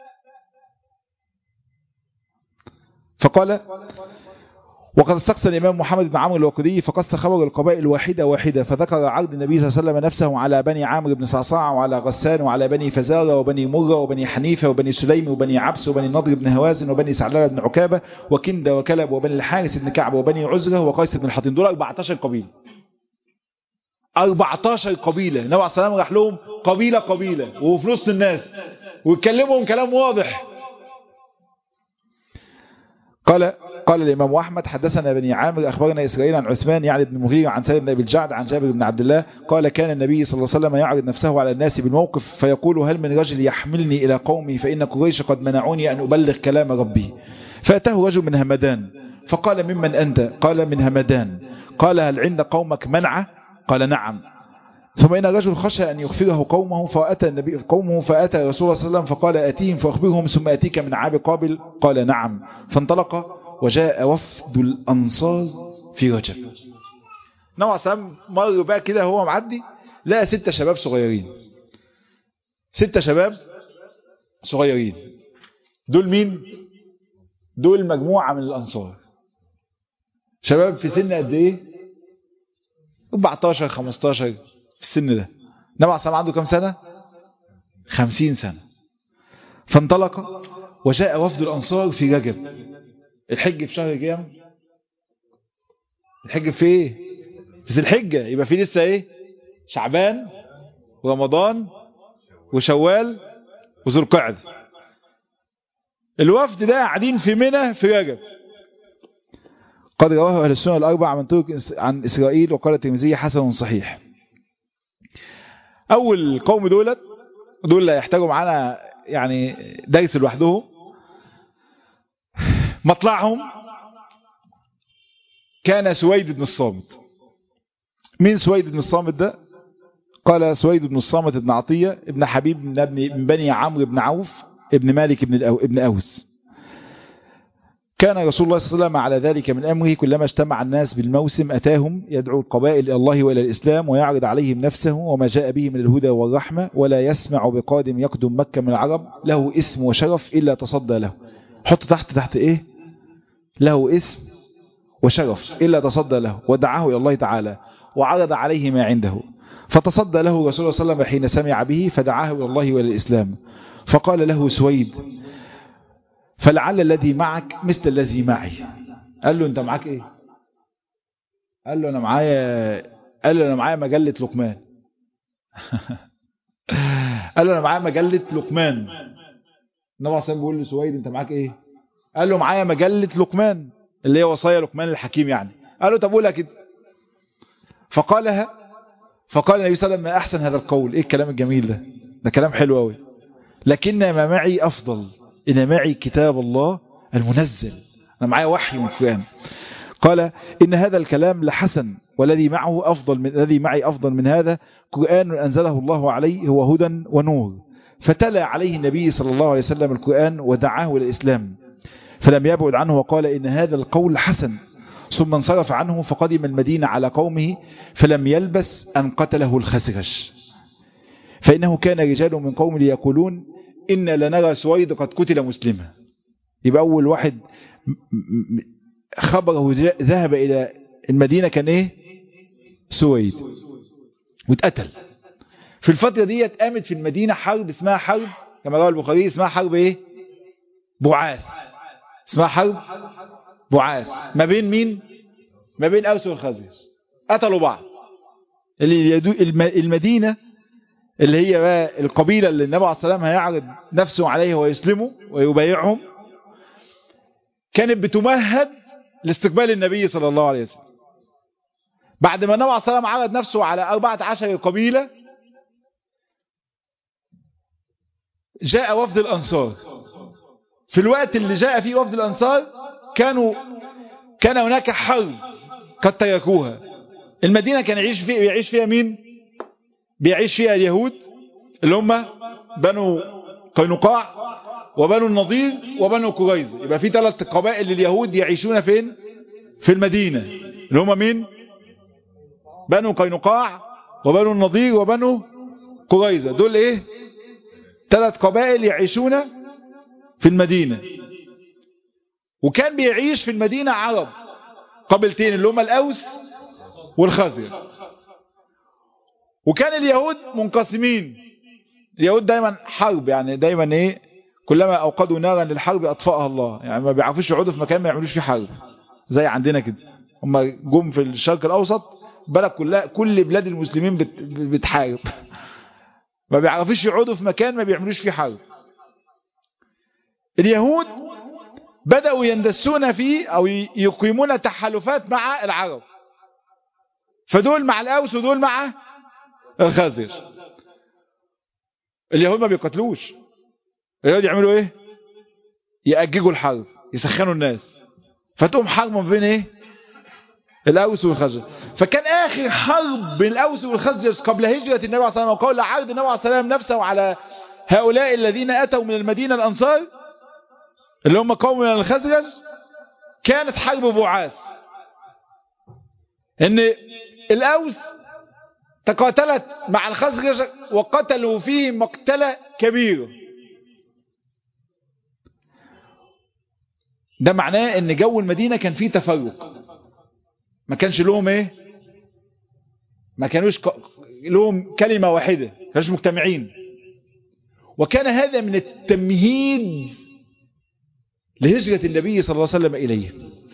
فقال وقد استقصى الإمام محمد بن عمرو الوقدي فقص خبر القبائل واحدة واحدة فذكر عرض النبي صلى الله عليه وسلم نفسه على بني عامر بن صعصاع وعلى غسان وعلى بني فزارة وبني مرة وبني حنيفة وبني سليم وبني عبس وبني نضر بن هوازن وبني سعلان بن عكابة وكندة وكلب وبني الحارث بن كعب وبني عزرة وقيس بن الحطين دول 14 قبيلة 14 قبيلة النبي عليه السلام راح لهم قبيلة قبيلة وفي نص الناس ويتكلمهم كلام واضح قال قال الإمام أحمد حدثنا بني عامر أخبرنا إسرائيل عن عثمان يعني بن مغير عن سالم بن أبي الجعد عن جابر بن عبد الله قال كان النبي صلى الله عليه وسلم يعرض نفسه على الناس بالموقف فيقول هل من رجل يحملني إلى قومي فإن قريش قد منعوني أن أبلغ كلام ربي فأتاه رجل من همدان فقال ممن أنت قال من همدان قال هل عند قومك منعة قال نعم ثم إن الرجل خشى أن يخفره قومه فأتى النبي قومه فأتى رسول الله صلى الله عليه وسلم فقال أتيهم فأخبرهم ثم أتيك من عاب قابل قال نعم فانطلق وجاء وفد الأنصار في رجب نوع سام مر بقى كده هو معدي لقى ستة شباب صغيرين ستة شباب صغيرين دول مين دول مجموعة من الأنصار شباب في سن قد ايه 14 15 في السن ده النبي عليه الصلاه عنده كام سنه 50 سنه فانطلق وجاء وفد الانصار في رجب الحج في شهر كام الحج في ايه في الحجه يبقى في لسه ايه شعبان ورمضان وشوال وذو القعده الوفد ده قاعدين في منى في رجب قد رواه أهل السنة الأربع من طرق عن إسرائيل وقال الترمذي حسن صحيح أول قوم دولت دول اللي يحتاجوا معانا يعني درس لوحدهم مطلعهم كان سويد بن الصامت مين سويد بن الصامت ده قال سويد بن الصامت بن عطية ابن حبيب من, ابن من بني عمرو بن عوف ابن مالك بن, ابن أوس كان رسول الله صلى الله عليه وسلم على ذلك من أمره كلما اجتمع الناس بالموسم أتاهم يدعو القبائل إلى الله وإلى الإسلام ويعرض عليهم نفسه وما جاء به من الهدى والرحمة ولا يسمع بقادم يقدم مكة من العرب له اسم وشرف إلا تصدى له حط تحت تحت إيه له اسم وشرف إلا تصدى له ودعاه إلى الله تعالى وعرض عليه ما عنده فتصدى له رسول الله صلى الله عليه وسلم حين سمع به فدعاه إلى الله وإلى الإسلام فقال له سويد فلعل الذي معك مثل الذي معي قال له انت معاك ايه قال له انا معايا قال له انا معايا مجلة لقمان قال له انا معايا مجلة لقمان النبي عليه بيقول لسويد انت معاك ايه قال له معايا مجلة لقمان اللي هي وصايا لقمان الحكيم يعني قال له طب قولها كده فقالها فقال النبي صلى الله عليه وسلم ما احسن هذا القول ايه الكلام الجميل ده ده كلام حلو قوي لكن ما معي افضل إن معي كتاب الله المنزل أنا معي وحي من القرآن قال إن هذا الكلام لحسن والذي معه أفضل من الذي معي أفضل من هذا قرآن أنزله الله عليه هو هدى ونور فتلا عليه النبي صلى الله عليه وسلم القرآن ودعاه إلى الإسلام فلم يبعد عنه وقال إن هذا القول حسن ثم انصرف عنه فقدم المدينة على قومه فلم يلبس أن قتله الخسرش فإنه كان رجال من قوم ليقولون إن لنرى سويد قد قتل مسلما يبقى أول واحد خبره ذهب إلى المدينة كان إيه سويد واتقتل في الفترة دي قامت في المدينة حرب اسمها حرب كما روى البخاري اسمها حرب إيه بعاث اسمها حرب بعاث ما بين مين ما بين أوس والخزرج قتلوا بعض اللي المدينة اللي هي بقى القبيلة اللي النبي عليه الصلاة والسلام هيعرض نفسه عليه ويسلمه ويبايعهم كانت بتمهد لاستقبال النبي صلى الله عليه وسلم بعد ما النبي عليه الصلاة والسلام عرض نفسه على 14 قبيلة جاء وفد الأنصار في الوقت اللي جاء فيه وفد الأنصار كانوا كان هناك حرب قد تركوها المدينة كان يعيش فيها يعيش فيها مين بيعيش فيها اليهود اللي هم بنو قينقاع وبنو النضير وبنو قريظة يبقى في ثلاث قبائل لليهود يعيشون فين في المدينة اللي هم مين بنو قينقاع وبنو النضير وبنو قريظة دول ايه ثلاث قبائل يعيشون في المدينة وكان بيعيش في المدينة عرب قبيلتين اللي هم الأوس والخزرج وكان اليهود منقسمين اليهود دايما حرب يعني دايما ايه كلما اوقدوا نارا للحرب اطفاها الله يعني ما بيعرفوش يقعدوا في مكان ما يعملوش فيه حرب زي عندنا كده هم جم في الشرق الاوسط بلد كلها كل بلاد المسلمين بت بتحارب ما بيعرفوش يقعدوا في مكان ما بيعملوش فيه حرب اليهود بدأوا يندسون فيه او يقيمون تحالفات مع العرب فدول مع الاوس ودول مع الخزر اليهود ما بيقتلوش اليهود يعملوا ايه يأججوا الحرب يسخنوا الناس فتقوم حرب ما بين ايه الاوس والخزرج فكان اخر حرب بين الاوس والخزرج قبل هجرة النبي صلى الله عليه وسلم وقول عرض النبي عليه السلام نفسه على هؤلاء الذين اتوا من المدينة الانصار اللي هم قوم من الخزرج كانت حرب بعاث ان الاوس تقاتلت مع الخزرج وقتلوا فيه مقتلة كبيرة ده معناه ان جو المدينة كان فيه تفرق ما كانش لهم ايه ما كانوش ك... لهم كلمة واحدة كانوش مجتمعين وكان هذا من التمهيد لهجرة النبي صلى الله عليه وسلم إليه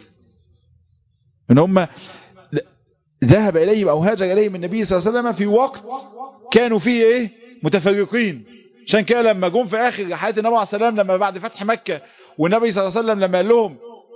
ان هم ذهب إليهم أو هاجر إليهم النبي صلى الله عليه وسلم في وقت كانوا فيه إيه متفرقين عشان كده لما جم في آخر حياة النبي عليه السلام لما بعد فتح مكة والنبي صلى الله عليه وسلم لما قال لهم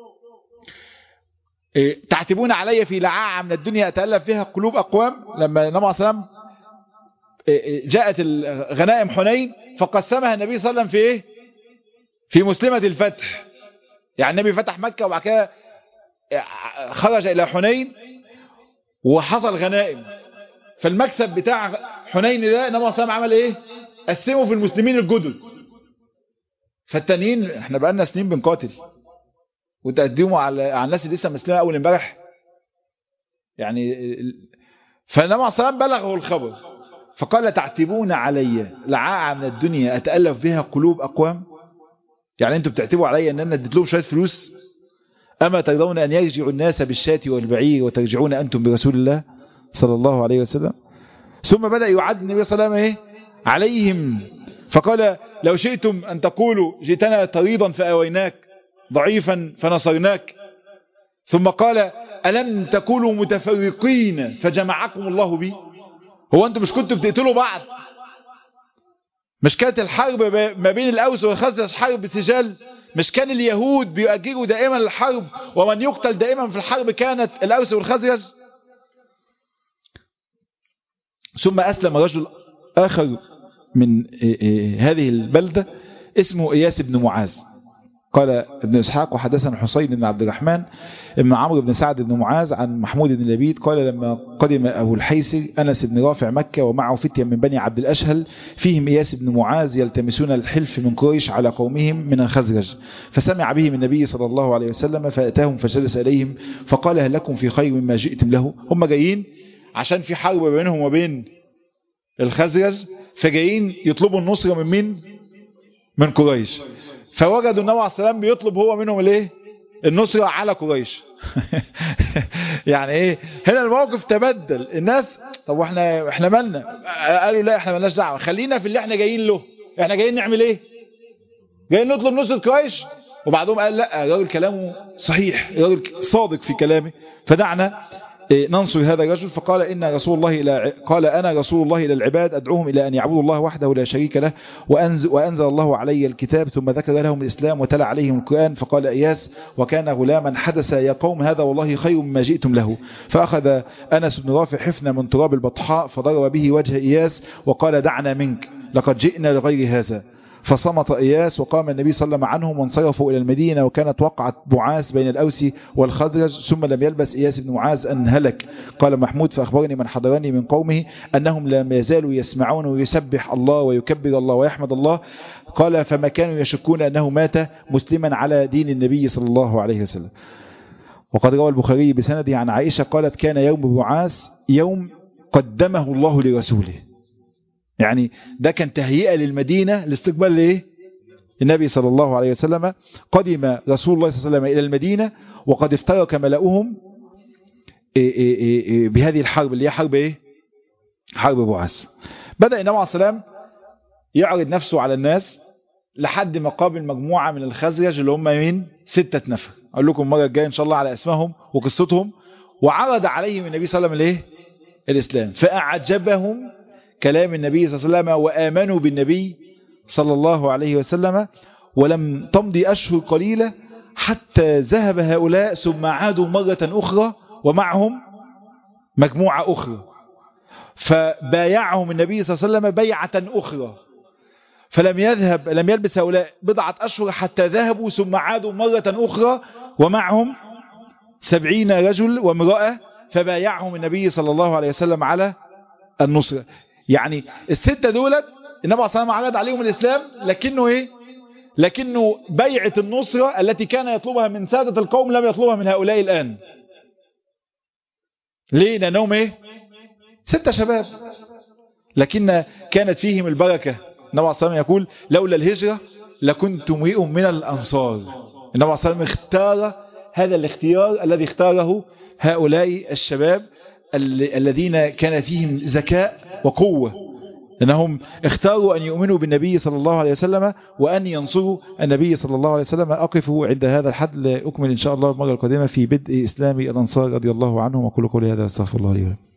إيه تعتبون علي في لعاعة من الدنيا أتألف فيها قلوب أقوام لما النبي عليه السلام إيه جاءت غنائم حنين فقسمها النبي صلى الله عليه وسلم في إيه في مسلمة الفتح يعني النبي فتح مكة وبعد كده خرج إلى حنين وحصل غنائم فالمكسب بتاع حنين ده انما صام عمل ايه قسمه في المسلمين الجدد فالتانيين احنا بقالنا سنين بنقاتل وتقدموا على على الناس اللي لسه مسلمه اول امبارح يعني فالنبي صلى الله عليه بلغه الخبر فقال تعتبون علي لعاعة من الدنيا اتالف بها قلوب اقوام يعني انتوا بتعتبوا علي ان انا اديت لهم شويه فلوس أما ترضون أن يرجع الناس بالشاة والبعير وترجعون أنتم برسول الله صلى الله عليه وسلم ثم بدأ يعد النبي صلى الله عليه وسلم عليهم فقال لو شئتم أن تقولوا جئتنا طريضا فأويناك ضعيفا فنصرناك ثم قال ألم تكونوا متفرقين فجمعكم الله بي هو أنتم مش كنتوا بتقتلوا بعض مش كانت الحرب ما بين الأوس والخزرج حرب سجال مش كان اليهود بيؤججوا دائما الحرب ومن يقتل دائما في الحرب كانت الأوس والخزرج ثم أسلم رجل آخر من هذه البلدة اسمه إياس بن معاذ قال ابن إسحاق وحدثنا حسين بن عبد الرحمن ابن عمرو بن سعد بن معاذ عن محمود بن لبيد قال لما قدم أبو الحيسي أنس بن رافع مكة ومعه فتية من بني عبد الأشهل فيهم إياس بن معاذ يلتمسون الحلف من قريش على قومهم من الخزرج فسمع بهم النبي صلى الله عليه وسلم فأتاهم فجلس إليهم فقال هل لكم في خير مما جئتم له هم جايين عشان في حرب بينهم وبين الخزرج فجايين يطلبوا النصرة من مين من قريش فوجدوا النبي عليه السلام بيطلب هو منهم الايه النصرة على قريش يعني ايه هنا الموقف تبدل الناس طب واحنا احنا مالنا قالوا لا احنا مالناش دعوه خلينا في اللي احنا جايين له احنا جايين نعمل ايه جايين نطلب نصرة قريش وبعضهم قال لا الراجل كلامه صحيح الراجل صادق في كلامه فدعنا ننصر هذا الرجل فقال إن رسول الله إلى قال أنا رسول الله إلى العباد أدعوهم إلى أن يعبدوا الله وحده لا شريك له وأنزل, وأنزل الله علي الكتاب ثم ذكر لهم الإسلام وتلا عليهم القرآن فقال إياس وكان غلاما حدث يا قوم هذا والله خير مما جئتم له فأخذ أنس بن رافع حفنة من تراب البطحاء فضرب به وجه إياس وقال دعنا منك لقد جئنا لغير هذا فصمت إياس وقام النبي صلى الله عليه وسلم عنهم وانصرفوا إلى المدينة وكانت وقعت بعاث بين الأوس والخزرج ثم لم يلبس إياس بن معاذ أن هلك قال محمود فأخبرني من حضرني من قومه أنهم لم يزالوا يسمعون ويسبح الله ويكبر الله ويحمد الله قال فما كانوا يشكون أنه مات مسلما على دين النبي صلى الله عليه وسلم وقد روى البخاري بسنده عن عائشة قالت كان يوم بعاث يوم قدمه الله لرسوله يعني ده كان تهيئة للمدينة لاستقبال الايه النبي صلى الله عليه وسلم قدم رسول الله صلى الله عليه وسلم إلى المدينة وقد افترك ملأهم بهذه الحرب اللي هي حرب ايه حرب بعث بدأ النبي عليه السلام يعرض نفسه على الناس لحد ما قابل مجموعة من الخزرج اللي هم مين ستة نفر أقول لكم المرة الجاية إن شاء الله على اسمهم وقصتهم وعرض عليهم النبي صلى الله عليه وسلم الايه الإسلام فأعجبهم كلام النبي صلى الله عليه وسلم وآمنوا بالنبي صلى الله عليه وسلم ولم تمضي أشهر قليلة حتى ذهب هؤلاء ثم عادوا مرة أخرى ومعهم مجموعة أخرى فبايعهم النبي صلى الله عليه وسلم بيعة أخرى فلم يذهب لم يلبس هؤلاء بضعة أشهر حتى ذهبوا ثم عادوا مرة أخرى ومعهم سبعين رجل وامرأة فبايعهم النبي صلى الله عليه وسلم على النصرة يعني الستة دولت النبي صلى الله عليه وسلم عرض عليهم الإسلام لكنه إيه لكنه بيعة النصرة التي كان يطلبها من سادة القوم لم يطلبها من هؤلاء الآن ليه لأنهم إيه ستة شباب لكن كانت فيهم البركة النبي صلى الله عليه وسلم يقول لولا الهجرة لكنت امرئ من الأنصار النبي صلى الله عليه وسلم اختار هذا الاختيار الذي اختاره هؤلاء الشباب الذين كان فيهم ذكاء وقوة لأنهم اختاروا أن يؤمنوا بالنبي صلى الله عليه وسلم وأن ينصروا النبي صلى الله عليه وسلم أقف عند هذا الحد لأكمل إن شاء الله المرة القادمة في بدء إسلام الأنصار رضي الله عنهم وكل قولي هذا استغفر الله لي ولكم